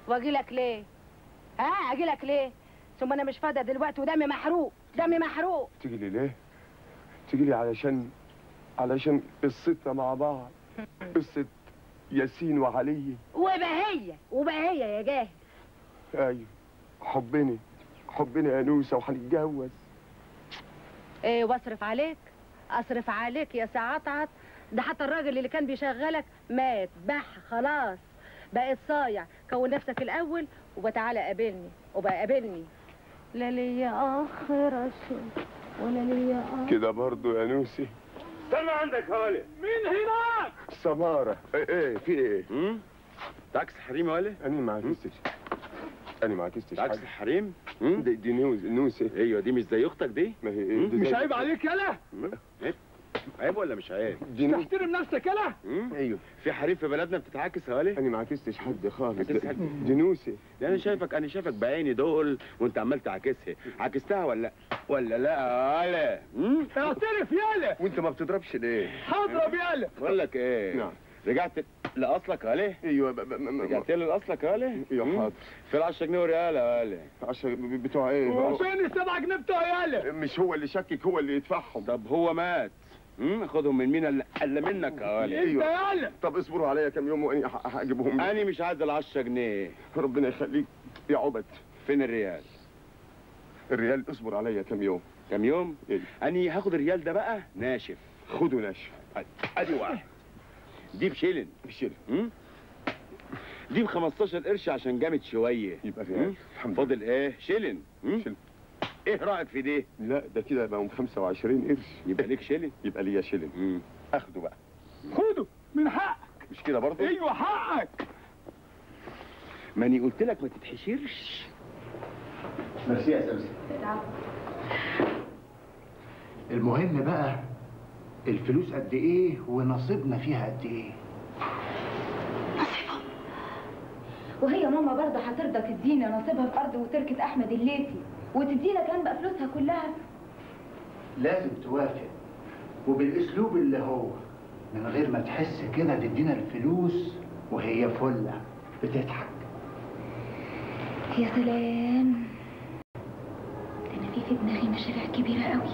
واجي لك ليه ها اجي لك ليه ثم انا مش فاضيه دلوقتي ودمي محروق دمي محروق تيجي لي ليه تيجي لي علشان علشان قصتنا مع بعض قصة ياسين وعلي وبهية وبهية يا جاهل ايوه حبني حبني يا نوسة وهنتجوز ايه واصرف عليك اصرف عليك يا سعطعط ده حتى الراجل اللي كان بيشغلك مات بح خلاص بقيت صايع كون نفسك الاول وبتعالى قابلني وبقى قابلني لا ليا اخر شيء ولا ليا اخر كده برضو يا نوسي استنى عندك يا ولد مين هناك سمارة ايه, ايه في ايه امم تاكس حريم يا ولد انا ما عكستش انا ما عكستش تاكس حاجة حريم دي, دي نوز نوسة ايوه دي مش زي اختك دي ما هي ايه دي مش زي- عيب عليك يلا عيب عيب ولا مش عيب دي نوز تحترم نفسك يلا مم؟ ايوه في حريم في بلدنا بتتعاكس يا ولد انا ما عكستش حد خالص عكست حد؟ دي نوسة ده انا شايفك انا شايفك بعيني دول وانت عمال تعاكسها عاكستها ولا لا ولا لا يا ولا امم اعترف يلا وانت ما بتضربش ليه هضرب يلا بقول لك ايه نعم. رجعت لاصلك يا ولد ايوه ب- ب- ب- رجعت لي لاصلك يا ولد ايوه مم؟ حاضر في ال 10 جنيه وريال يا ولد عشان ب- بتوع ايه وفين السبع جنيه بتوع يلا مش هو اللي شكك هو اللي يدفعهم طب هو مات امم خدهم من مين الا إلا منك يا ولد انت يلا طب اصبروا عليا كام يوم وانا ه- هجيبهم لك. انا مش عايز ال 10 جنيه ربنا يخليك يا عبد فين الريال الريال اصبر عليا كام يوم كام يوم إيه؟ انا هاخد الريال ده بقى ناشف خدوا ناشف ادي واحد دي بشيلن بشيل امم دي ب 15 قرش عشان جامد شويه يبقى مم؟ ريال الحمد لله فاضل ايه شيلن مم؟ شيلن. ايه رايك في دي لا ده كده بقوا 25 قرش يبقى ليك شيلن يبقى ليا شيلن مم. اخده بقى خده من حقك مش كده برضه ايوه حقك ماني قلت لك ما تتحشرش ميرسي يا سمسم المهم بقى الفلوس قد ايه ونصيبنا فيها قد ايه وهي ماما برضه هترضى تدينا نصيبها في ارض وتركه احمد الليثي وتدينا كمان بقى فلوسها كلها لازم توافق وبالاسلوب اللي هو من غير ما تحس كده تدينا الفلوس وهي فله بتضحك يا سلام ده انا في في دماغي مشاريع كبيره قوي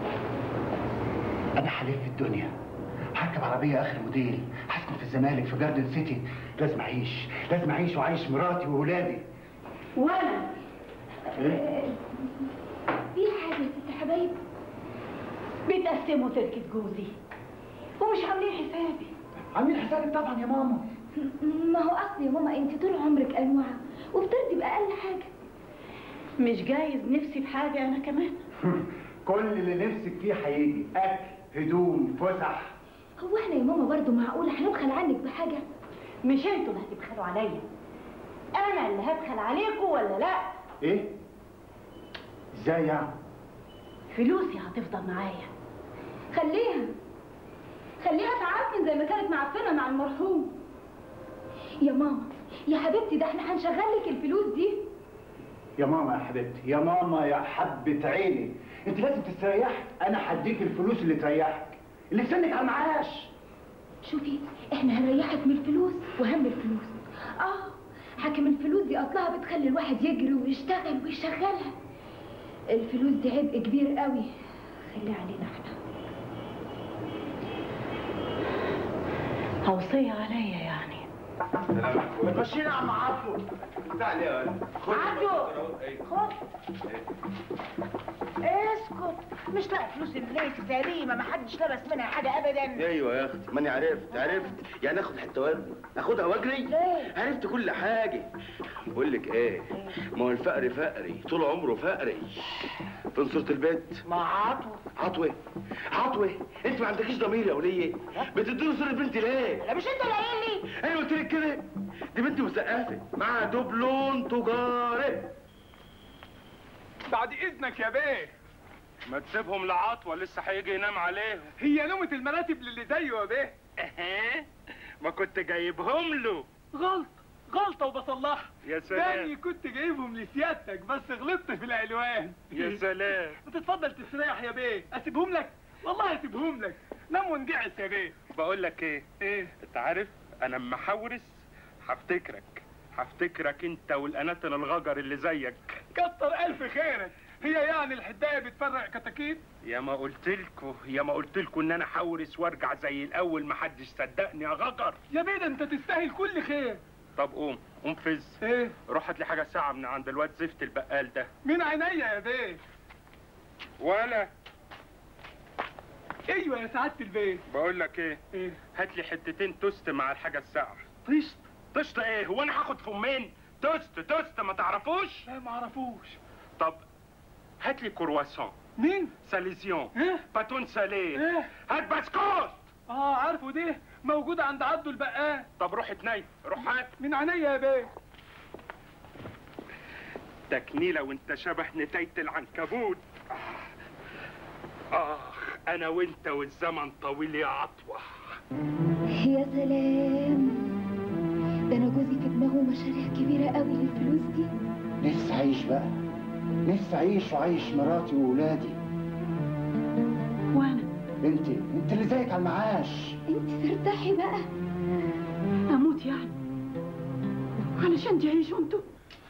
انا حليف في الدنيا هركب عربيه اخر موديل هسكن في الزمالك في جاردن سيتي لازم اعيش لازم اعيش وعايش مراتي واولادي وانا ايه في حاجه يا ست حبايب بتقسموا تركه جوزي ومش عاملين حسابي عاملين حسابك طبعا يا ماما ما هو اصل يا ماما انت طول عمرك انواع وبترضي باقل حاجه مش جايز نفسي في حاجة أنا كمان كل اللي نفسك فيه هيجي اكل هدوم فسح هو احنا يا ماما برضه معقوله هنبخل عنك بحاجه مش انتوا اللي هتبخلوا عليا أنا اللي هبخل عليكم ولا لا ايه ازاي يعني فلوسي هتفضل معايا خليها خليها تعفن زي ما كانت معفنه مع المرحوم يا ماما يا حبيبتي ده احنا هنشغل لك الفلوس دي يا ماما يا حبيبتي يا ماما يا حبة عيني انت لازم تستريحي انا هديك الفلوس اللي تريحك اللي في سنك على المعاش شوفي احنا هنريحك من الفلوس وهم الفلوس اه حكم الفلوس دي اصلها بتخلي الواحد يجري ويشتغل ويشغلها الفلوس دي عبء كبير قوي خليها علينا احنا توصية عليا يعني ماشيين عم عفو تعالى يا ولد عبدو خد اسكت مش لاقي فلوس الليل سليمة ما حدش لبس منها حاجة أبدا ايوه يا اختي ماني عرفت عرفت يعني اخد حته ورد اخدها واجري ليه؟ عرفت كل حاجه بقول لك ايه ما هو الفقر فقري طول عمره فقري فين صوره البيت مع عطوة عطوه عطوه انت ما عندكيش ضمير يا وليه بتديله صوره بنتي ليه لا مش انت اللي قايل لي انا قلت لك كده دي بنتي مسقفه معاها دبلون تجاري بعد اذنك يا بيه ما تسيبهم لعطوة لسه هيجي ينام عليهم هي نومة المراتب للي زيه يا بيه ما كنت جايبهم له غلط غلطة وبصلحها يا تاني سلام كنت جايبهم لسيادتك بس غلطت في العنوان يا سلام بتتفضل تستريح يا بيه اسيبهم لك والله اسيبهم لك نام وانجعس يا بيه بقول لك ايه ايه انت عارف انا اما احورس هفتكرك هفتكرك انت والقناتل الغجر اللي زيك كتر الف خيرك هي يعني الحدايه بتفرق كتاكيت يا ما قلت لكم يا ما قلت لكم ان انا حورس وارجع زي الاول ما حدش صدقني يا غجر يا بيه ده انت تستاهل كل خير طب قوم قوم فز ايه روح هات لي حاجه ساعه من عند الواد زفت البقال ده من عينيا يا بيه ولا ايوه يا سعاده البيه بقول لك ايه ايه هات لي حتتين توست مع الحاجه الساعه طشت طشت ايه هو انا هاخد فمين توست توست ما تعرفوش لا ما اعرفوش طب هات لي كرواسون مين ساليزيون ايه باتون ساليه ايه هات بسكوت اه عارفه دي موجوده عند عبده البقال طب روح اتنين روح هات من عينيا يا بيه تكنيلة وانت شبه نتاية العنكبوت اخ انا وانت والزمن طويل يا عطوة يا سلام ده انا جوزي في دماغه مشاريع كبيره قوي للفلوس دي لسه عايش بقى لسه عايش وعايش مراتي وولادي وانا انت انت اللي زيك على المعاش انت ترتاحي بقى اموت يعني علشان تعيشوا انتوا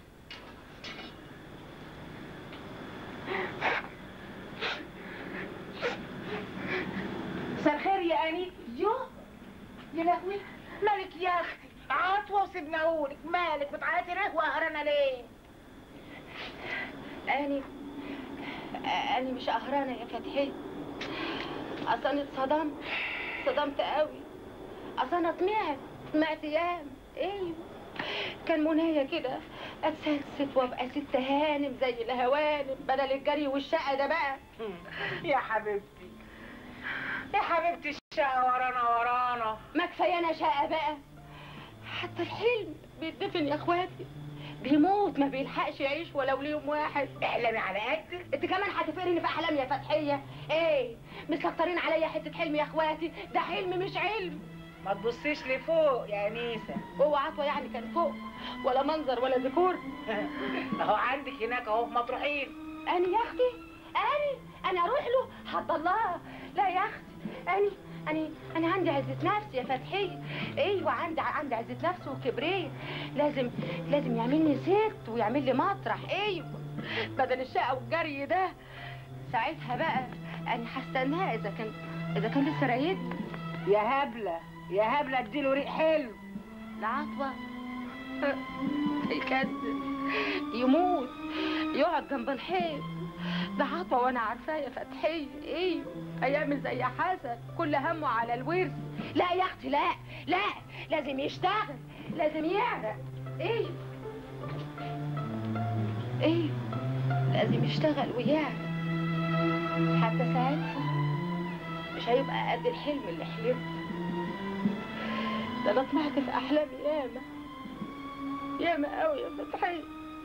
مساء الخير يا اني يو يا لهوي مالك يا اختي عطوه وسيبناهولك مالك بتعيطي ليه وقهرانه ليه أني أني مش قهرانة يا فتحي أصل أنا اتصدمت اتصدمت قوي أصل أنا طمعت طمعت أيام أيوه كان منايا كده أتسكسك وأبقى ست هانم زي الهوانم بدل الجري والشقة ده بقى يا حبيبتي يا حبيبتي الشقه ورانا ورانا ما كفاية أنا شقة بقى حتى الحلم بيتدفن يا اخواتي بيموت ما بيلحقش يعيش ولو ليوم واحد احلمي على قدك انت كمان هتفقرني في احلام يا فتحيه ايه مسكترين عليا حته حلم يا اخواتي ده حلم مش علم ما تبصيش لفوق يا انيسه هو عطوه يعني كان فوق ولا منظر ولا ديكور اهو عندك هناك اهو ما تروحين انا يا اختي انا انا اروح له حد الله لا يا اختي انا انا انا عندي عزه نفس يا فتحيه ايوه عندي عندي عزه نفس وكبريه لازم لازم يعمل لي ست ويعمل لي مطرح ايوه بدل الشقه والجري ده ساعتها بقى انا هستناه اذا كان اذا كان لسه رايدني يا هبله يا هبله اديله ريق حلو العطوه يكذب يموت يقعد جنب الحيط ده عطوه وانا عارفاه يا فتحيه ايه ايام زي حسن كل همه على الورث لا يا اختي لا لا لازم يشتغل لازم يعرق ايه ايه لازم يشتغل ويعرق حتى ساعتها مش هيبقى قد الحلم اللي حلمته ده انا طمعت في احلامي ياما ياما قوي يا فتحيه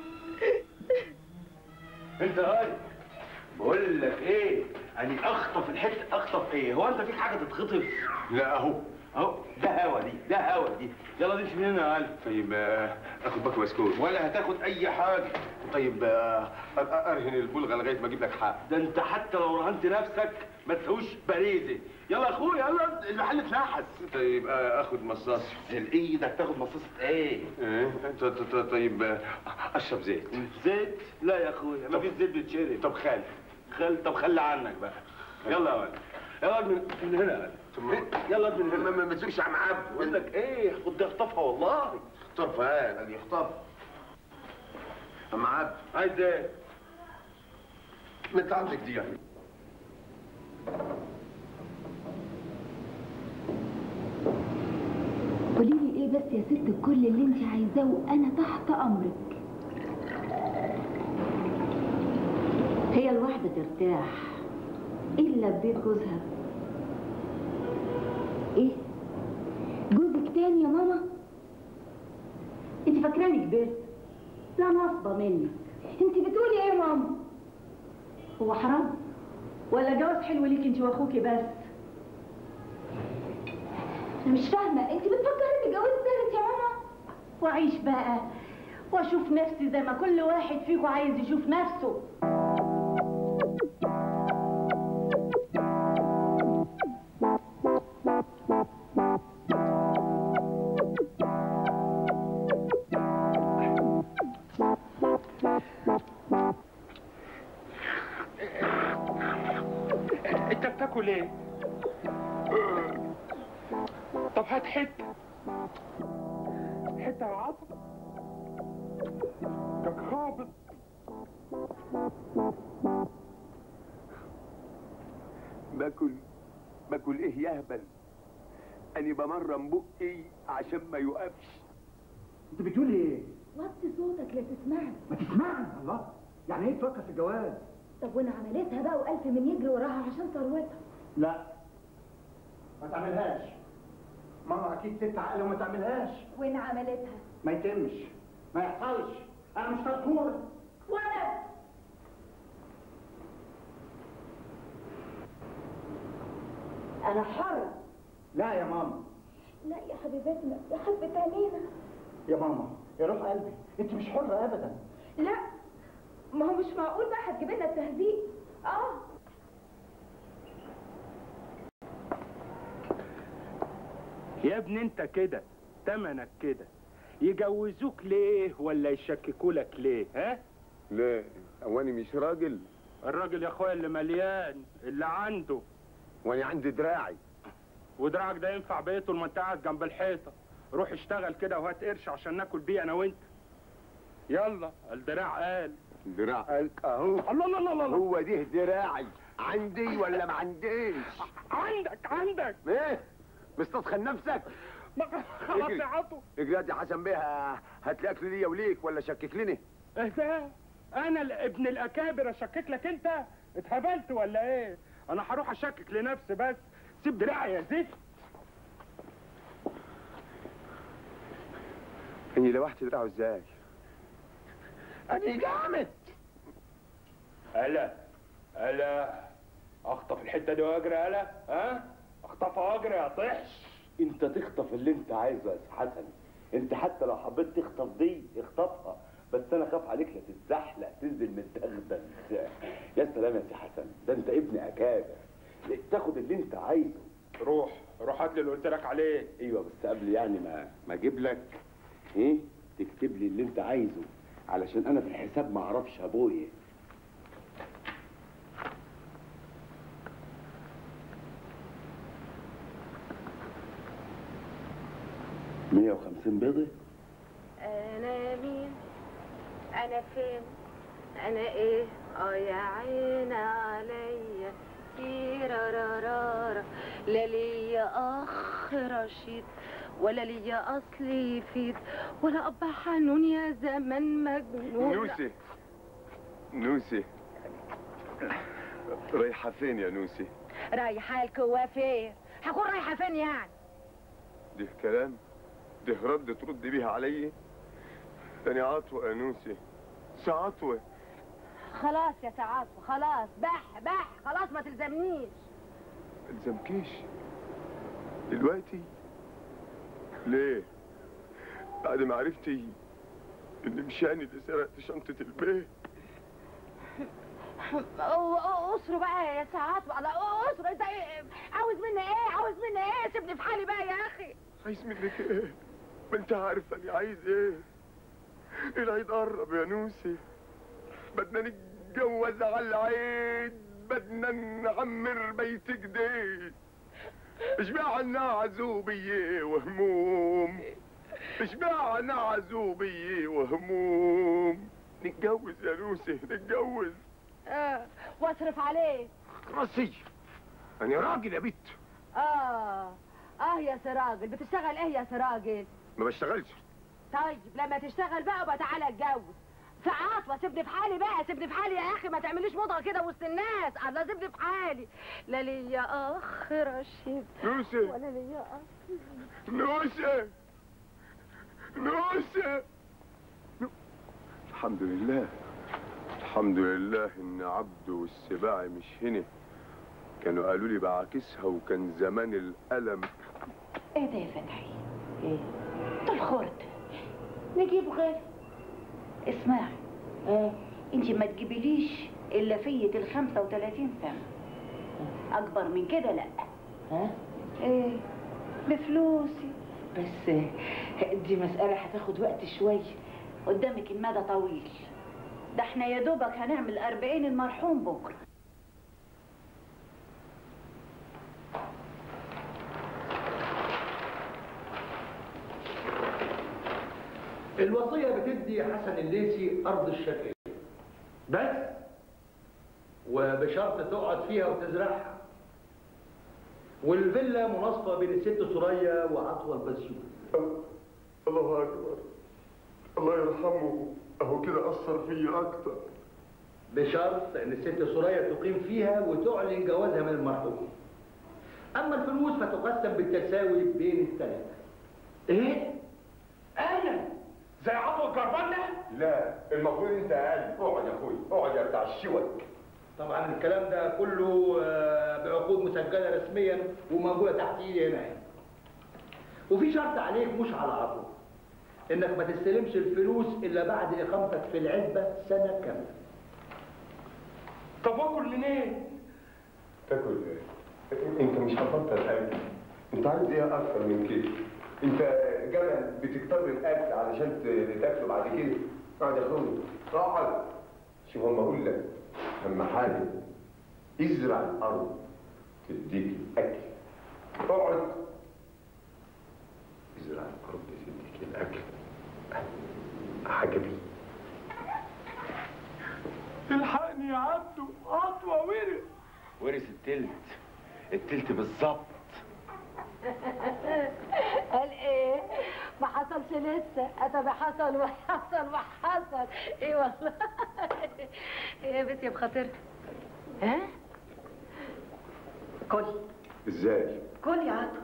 انت هاي بقول لك ايه اني اخطف الحته اخطف ايه هو انت فيك حاجه تتخطف لا اهو اهو ده هوا دي ده هوا دي يلا نمشي من هنا يا قلب طيب آه، اخد باك بسكوت ولا هتاخد اي حاجه طيب آه، أ- ارهن البلغه لغايه ما اجيب لك حق ده انت حتى لو رهنت نفسك ما تسويش باريزه يلا يا اخويا يلا المحل اتنحس طيب آه، اخد مصاص ايدك تاخد مصاصه ايه ايه ط- ط- ط- طيب آه، اشرب زيت زيت لا يا اخويا ما فيش زيت بيتشرب طب خلي خل طب خلي عنك بقى يلا يا ولد يلا من, من هنا يا ولد. يلا من هنا ما تسيبش عم عبد بقول لك ايه خد دي اخطفها والله اخطفها ادي اخطفها عم عبد عايز ايه ما انت عندك دي يعني قولي لي ايه بس يا ست كل اللي انت عايزاه وانا تحت امرك هي الواحدة ترتاح إلا ببيت جوزها ايه جوزك تاني يا ماما انت فاكراني كبرت لا نصبة منك انت بتقولي ايه يا ماما هو حرام ولا جواز حلو ليك انت واخوكي بس انا مش فاهمه انت بتفكري تتجوزي تالت يا ماما واعيش بقى واشوف نفسي زي ما كل واحد فيكم عايز يشوف نفسه ليه طب هات حته حته يا عطا ياك هابط باكل باكل ايه يهبل اني بمرن بقي عشان ما يقفش انت بتقولي ايه؟ وطي صوتك لا تسمعني ما تسمعني الله يعني ايه تفكر في الجواز؟ طب وانا عملتها بقى والف من يجري وراها عشان ثروتها لا ما تعملهاش ماما اكيد ست عاقله وما تعملهاش وانا عملتها ما يتمش ما يحصلش انا مش مذكور ولد انا حرة لا يا ماما لا يا حبيبتنا يا حبة عينينا يا ماما يا روح قلبي انت مش حرة ابدا لا ما هو مش معقول بقى هتجيب لنا التهزيق اه يا ابني انت كده تمنك كده يجوزوك ليه ولا يشككوا لك ليه ها لا اواني مش راجل الراجل يا اخويا اللي مليان اللي عنده وانا عندي دراعي ودراعك ده ينفع بيته ما انت قاعد جنب الحيطه روح اشتغل كده وهات قرش عشان ناكل بيه انا وانت يلا الدراع قال دراع قالك اهو الله الله الله الله هو ده دراعي عندي ولا ما عنديش عندك عندك ايه مستسخن نفسك خلاص يا عطو اجري يا حسن بيه هات لي اكل ليا وليك ولا شكك لني ايه ده انا ال- ابن الاكابر اشكك لك انت اتهبلت ولا ايه انا هروح اشكك لنفسي بس سيب دراعي يا زيت اني لوحت دراعه ازاي اني جامد هلا هلا اخطف الحته دي واجري هلا ها اخطفها واجري يا طحش انت تخطف اللي انت عايزه يا سي حسن انت حتى لو حبيت تخطف دي اخطفها بس انا خاف عليك لا تتزحلق تنزل من الدغدغ يا سلام يا سي حسن ده انت ابن اكابر تاخد اللي انت عايزه روح روح هات لي اللي قلت لك عليه ايوه بس قبل يعني ما ما اجيب لك ايه تكتب لي اللي انت عايزه علشان انا في الحساب ما اعرفش ابويا مية وخمسين بيضة انا مين انا فين انا ايه اه يا عين عليا تيرارارارا لا ليا اخ رشيد ولا ليا اصل يفيد ولا اب حنون يا زمن مجنون نوسي نوسي رايحة فين يا نوسي؟ رايحه الكوافير هكون رايحه فين يعني ده كلام ده رد ترد بيها علي تاني عطوة يا نوسي سعطوة خلاص يا سعاد خلاص بح بح خلاص ما تلزمنيش الزمكيش دلوقتي ليه بعد ما عرفتي ان مشاني اللي سرقت شنطة البيت اسروا بقى يا سعاد بقى اسروا انت ايه عاوز مني ايه عاوز مني ايه سيبني في حالي بقى يا اخي عايز منك ايه ما انت عارفة اني عايز ايه العيد قرب يا نوسي بدنا نتجوز على العيد بدنا نعمر بيت جديد اشبعنا عزوبية وهموم اشبعنا عزوبية وهموم نتجوز يا نوسي نتجوز اه واصرف عليك راسي انا راجل يا بنت اه اه يا سراجل بتشتغل ايه يا سراجل ما بشتغلش طيب لما تشتغل بقى بقى تعالى اتجوز ساعات وسيبني في حالي بقى سيبني في حالي يا اخي ما تعمليش موضه كده وسط الناس الله سيبني في حالي لا ليا اخ رشيد نوسي ولا ليا اخ نوسة نوسة الحمد لله الحمد لله ان عبده والسباع مش هنا كانوا قالوا لي بعاكسها وكان زمان الألم ايه ده يا فتحي ايه ده الخرد نجيب غير اسمعي اه انت ما تجيبيليش الا فية ال 35 سنة اكبر من كده لا ها ايه بفلوسي بس دي مسألة هتاخد وقت شوية قدامك المدى طويل ده احنا يا دوبك هنعمل 40 المرحوم بكره الوصية بتدي حسن الليثي أرض الشرقية بس وبشرط تقعد فيها وتزرعها والفيلا مناصفة بين الست سوريا وعطوة البسيون الله أكبر الله يرحمه أهو كده أثر فيا أكتر بشرط ان الست سوريا تقيم فيها وتعلن جوازها من المرحوم اما الفلوس فتقسم بالتساوي بين الثلاثه ايه؟ انا زي عطوة الجربان ده؟ لا المفروض أنت أقل اقعد يا أخوي اقعد يا بتاع الشوك طبعا الكلام ده كله آه، بعقود مسجله رسميا وموجوده تحت ايدي هنا يعني. وفي شرط عليك مش على عطوه انك ما تستلمش الفلوس الا بعد اقامتك في العزبه سنه كامله طب اكل منين؟ تاكل إيه؟ أنت مش هتبطل أكل أنت عايز إيه أكتر من كده؟ أنت جمل بتكتر الأكل علشان ت- تاكله بعد كده اقعد يا أخوي اقعد شوف أما أقول لك أهم حاجة ازرع الأرض تديك الأكل اقعد ازرع الأرض تديك الأكل عجبي الحقني يا عبده عطوة ورق ورث التلت التلت بالظبط قال ايه ما حصلش لسه اتى حصل وحصل وحصل ايه والله ايه يا بنتي بخاطرك ها كل إزاي؟ كل يا عطو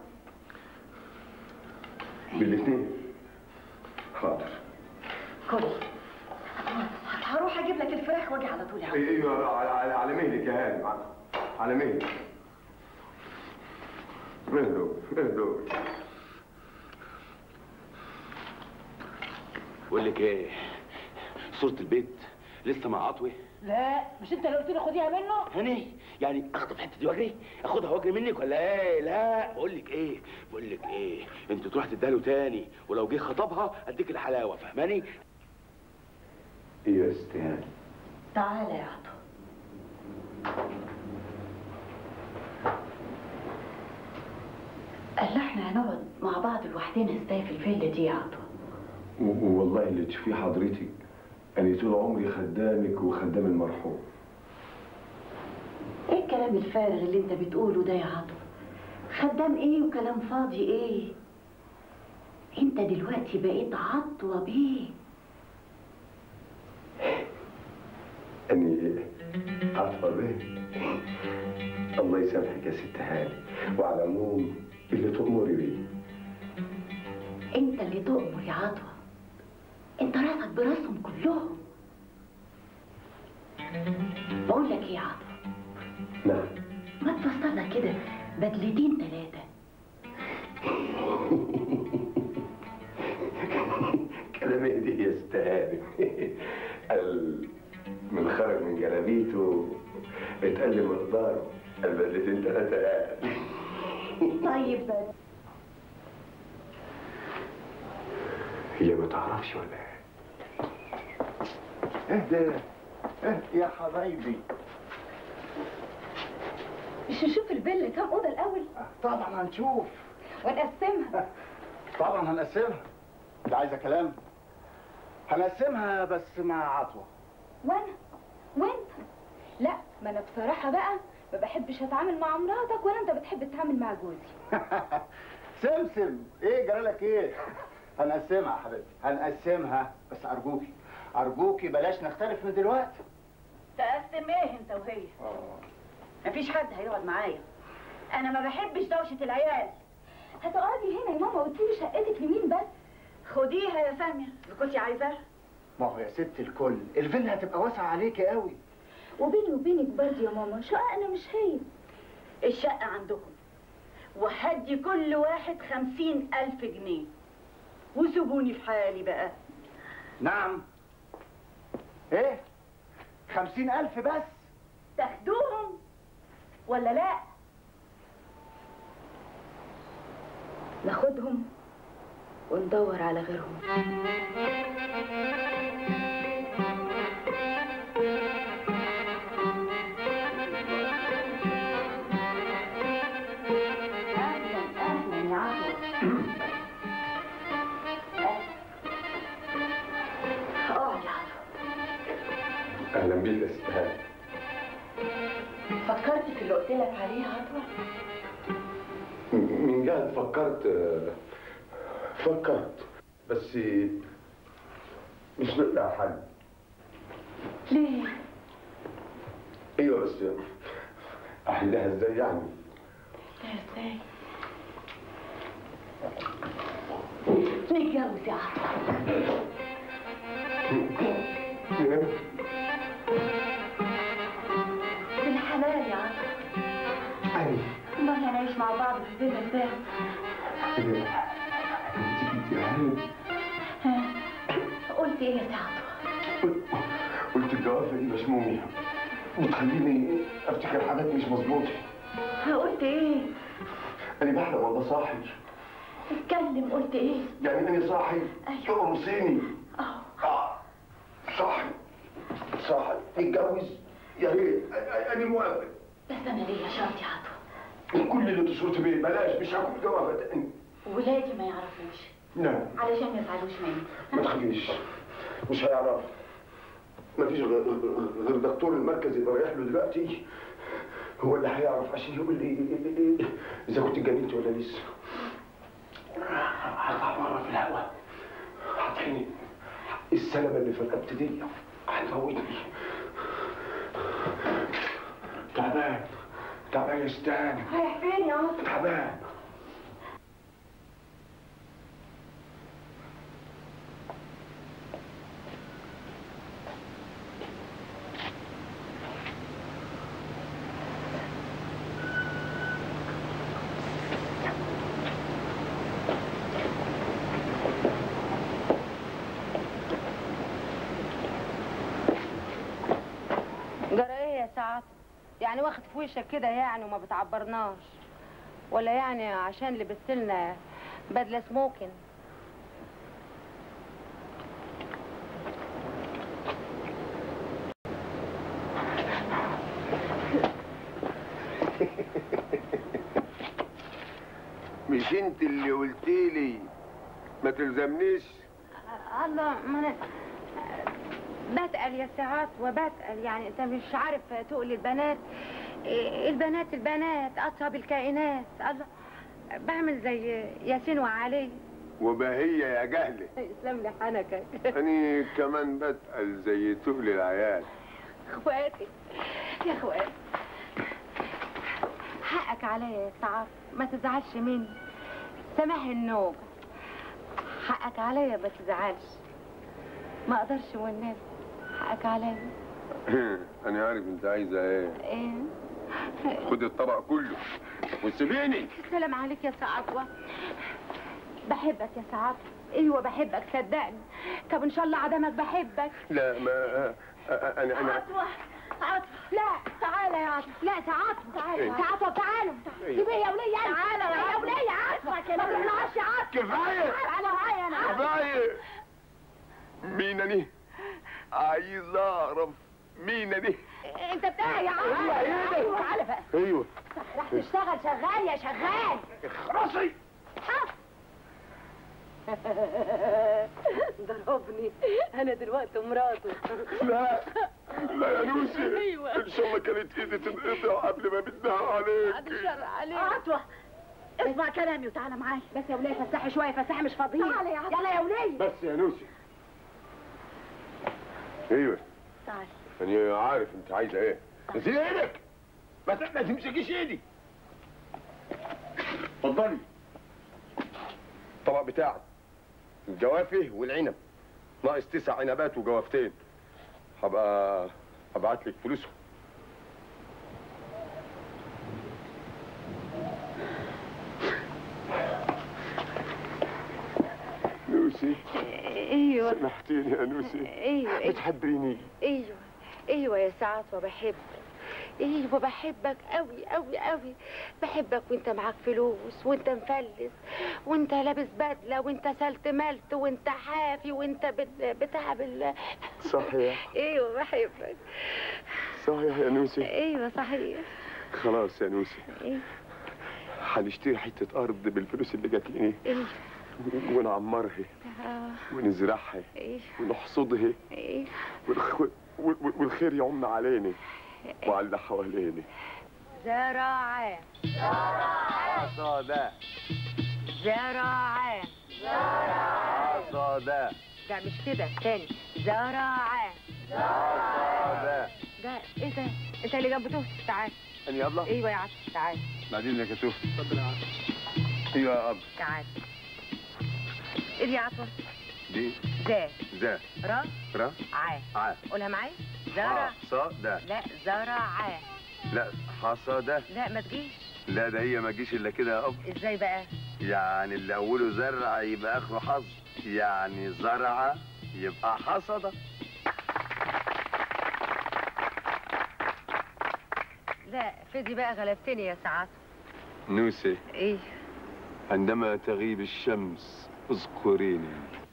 بالاثنين حاضر كل هروح اجيب لك الفراخ واجي على طول يا عطو ايوه على, على, على مهلك يا هانم على- على مهلك اهدوا اهدوا بقول لك ايه صورة البيت لسه مع عطوة لا مش انت اللي قلت لي خديها منه هاني يعني اخطف الحته دي واجري اخدها واجري منك ولا ايه لا بقول لك ايه بقول لك ايه انت تروح تديها له تاني ولو جه خطبها اديك الحلاوه فاهماني ايه يا استهان تعالى يا عطو قال احنا هنقعد مع بعض لوحدنا ازاي في الفيلا دي يا عطو و- والله اللي تشوفيه حضرتك انا طول عمري خدامك وخدام المرحوم ايه الكلام الفارغ اللي انت بتقوله ده يا عطو خدام ايه وكلام فاضي ايه انت دلوقتي بقيت عطوة بيه اني عطفة بيه الله يسامحك يا ست هاني وعلى العموم اللي تأمري بيه انت اللي تؤمر يا عطوة انت راسك براسهم كلهم بقول لك ايه يا عطوة نعم ما تفصل لك كده بدلتين ثلاثة كلام ايه دي يا استهاني ال- من خرج من جلابيته اتقل مقداره البدلتين ثلاثة قال طيب بس هي ما تعرفش ولا ايه؟ اهدى اهدى يا حبايبي مش نشوف الفيلا كام اوضه الاول طبعا هنشوف ونقسمها طبعا هنقسمها انت عايزه كلام هنقسمها بس مع عطوه وانا وانت لا ما انا بصراحه بقى ما بحبش اتعامل مع مراتك ولا انت بتحب تتعامل مع جوزي سمسم ايه جرالك ايه هنقسمها يا حبيبتي هنقسمها بس ارجوكي ارجوكي بلاش نختلف من دلوقتي تقسم ايه انت وهي مفيش حد هيقعد معايا انا ما بحبش دوشه العيال هتقعدي هنا يا ماما وتسيبي شقتك لمين بس خديها يا ساميه اذا كنتي عايزاها ما هو يا ست الكل الفيلا هتبقى واسعه عليكي قوي وبيني وبينك برضه يا ماما شققنا مش هي الشقه عندكم وهدي كل واحد خمسين ألف جنيه وسيبوني في حالي بقى نعم ايه خمسين ألف بس تاخدوهم ولا لا ناخدهم وندور على غيرهم اهلا اهلا يا عطوة حالي فكرت في اللي قلت لك عليه عطوة من جهة فكرت آه، فكرت بس مش لاقي حل ليه؟ ايوه بس احلها ازاي يعني لا ازاي؟ نتجوز يا عطوة بالحلال يا عطوة يعني امال هنعيش مع بعض في البيت ازاي؟ ها؟ قلت ايه يا سي عطوة؟ قلت الجوافه دي مشمومه بتخليني افتكر حاجات مش مظبوطه قلت ايه؟ انا بحلم والله صاحي اتكلم قلت ايه؟ يعني انا صاحي يوم صيني اه صاحي صاحي نتجوز يا ريت أ- انا موافق بس انا ليا شرط يا عطوة كل اللي تشرط بيه بلاش مش هاكل جوافه تاني ولادي ما يعرفوش لا علشان ما يزعلوش مني ما تخافيش مش هيعرف مفيش غير غير دكتور المركز اللي رايح له دلوقتي هو اللي هيعرف عشان يقول لي اذا كنت اتجننت ولا لسه هطلع بره في الهواء هتحني السلبه اللي في رقبتي دي هتموتني تعبان تعبان يا ستان رايح فين يا عطوة؟ تعبان جرى ايه يا سعد يعني واخد في وشك كده يعني وما بتعبرناش ولا يعني عشان لبست لنا بدله سموكن مش انت اللي قلتي لي ما تلزمنيش الله ما انا بسأل يا ساعات وبسأل يعني انت مش عارف تقول البنات إيه، البنات البنات اطيب الكائنات الله بعمل زي ياسين وعلي وبهية يا جهلة اسلم لي حنكك أنا كمان بسأل زي تقل العيال اخواتي يا اخواتي حقك عليا يا سعاد ما تزعلش مني سامح النوم حقك عليا ما تزعلش ما اقدرش والنبي حقك عليا أنا عارف أنت عايزة إيه ايه خد الطبق كله وسيبيني السلام عليك يا سعاد بحبك يا سعاد ايوه بحبك صدقني طب ان شاء الله عدمك بحبك لا ما أنا أنا عطوة عطوة لا تعالى يا عطوة لا تعاطف تعالى إيه؟ تعاطف تعالوا إيه؟ سيبيه يا ولية تعالى يا ولية عطوة كده ما تطلعش يا عطوة كفاية. تعالى معايا انا كفاية مين أنا عايز أعرف مين أنا انت بتاعي يا عطوة ايوه ايوه ايوه تعالى بقى أيوه راح تشتغل شغال يا شغال اخرسي ضربني انا دلوقتي مراته لا لا يا نوسي ايوه إن شاء الله كانت إيدي تنقطع قبل ما بدها عليك بعد الشر عليك عطوة اسمع كلامي وتعالى معايا بس يا ولية فسحي شوية فسحي مش فاضيين تعالى يا عطوة يلا يا ولية بس يا نوسي ايوه تعالى انا عارف انت عايزه ايه نسيت ايدك ما ت- ما تمسكيش ايدي اتفضلي الطبق بتاعك الجوافه والعنب ناقص تسع عنبات وجوافتين هبقى ابعت لك فلوسهم نوسي ايوه سامحتيني يا نوسي ايوه بتحبيني ايوه ايوه يا سعاد وبحبك ايوه بحبك قوي قوي قوي بحبك وانت معاك فلوس وانت مفلس وانت لابس بدله وانت سلت ملت وانت حافي وانت بت- بتاع بال صحيح ايوه بحبك صحيح يا نوسي ايوه صحيح خلاص يا نوسي ايوه هنشتري حتة أرض بالفلوس اللي جات لنا ايوه ونعمرها آه، ونزرعها ايوه ونحصدها ايوه ونخ... وال- وال- والخير يعم علينا وعلى اللي حوالينا زراعة حصادة زراعة حصادة لا مش كده تاني زراعة حصادة ده انت انت اللي جنب توت تعال أنا يا أبلة ايوه يا عطا تعال بعدين لك يا توف اتفضل يا ايوه يا أب تعال ايه دي يا عطا دي زا ذا را را عا ع قولها معايا زرع حصادة لا زرع لا حصادة لا ما تجيش لا ده هي ما تجيش الا كده يا اب ازاي بقى يعني اللي اوله زرع يبقى اخره حظ يعني زرع يبقى حصد لا فدي بقى غلبتني يا سعاد نوسة ايه عندما تغيب الشمس اذكريني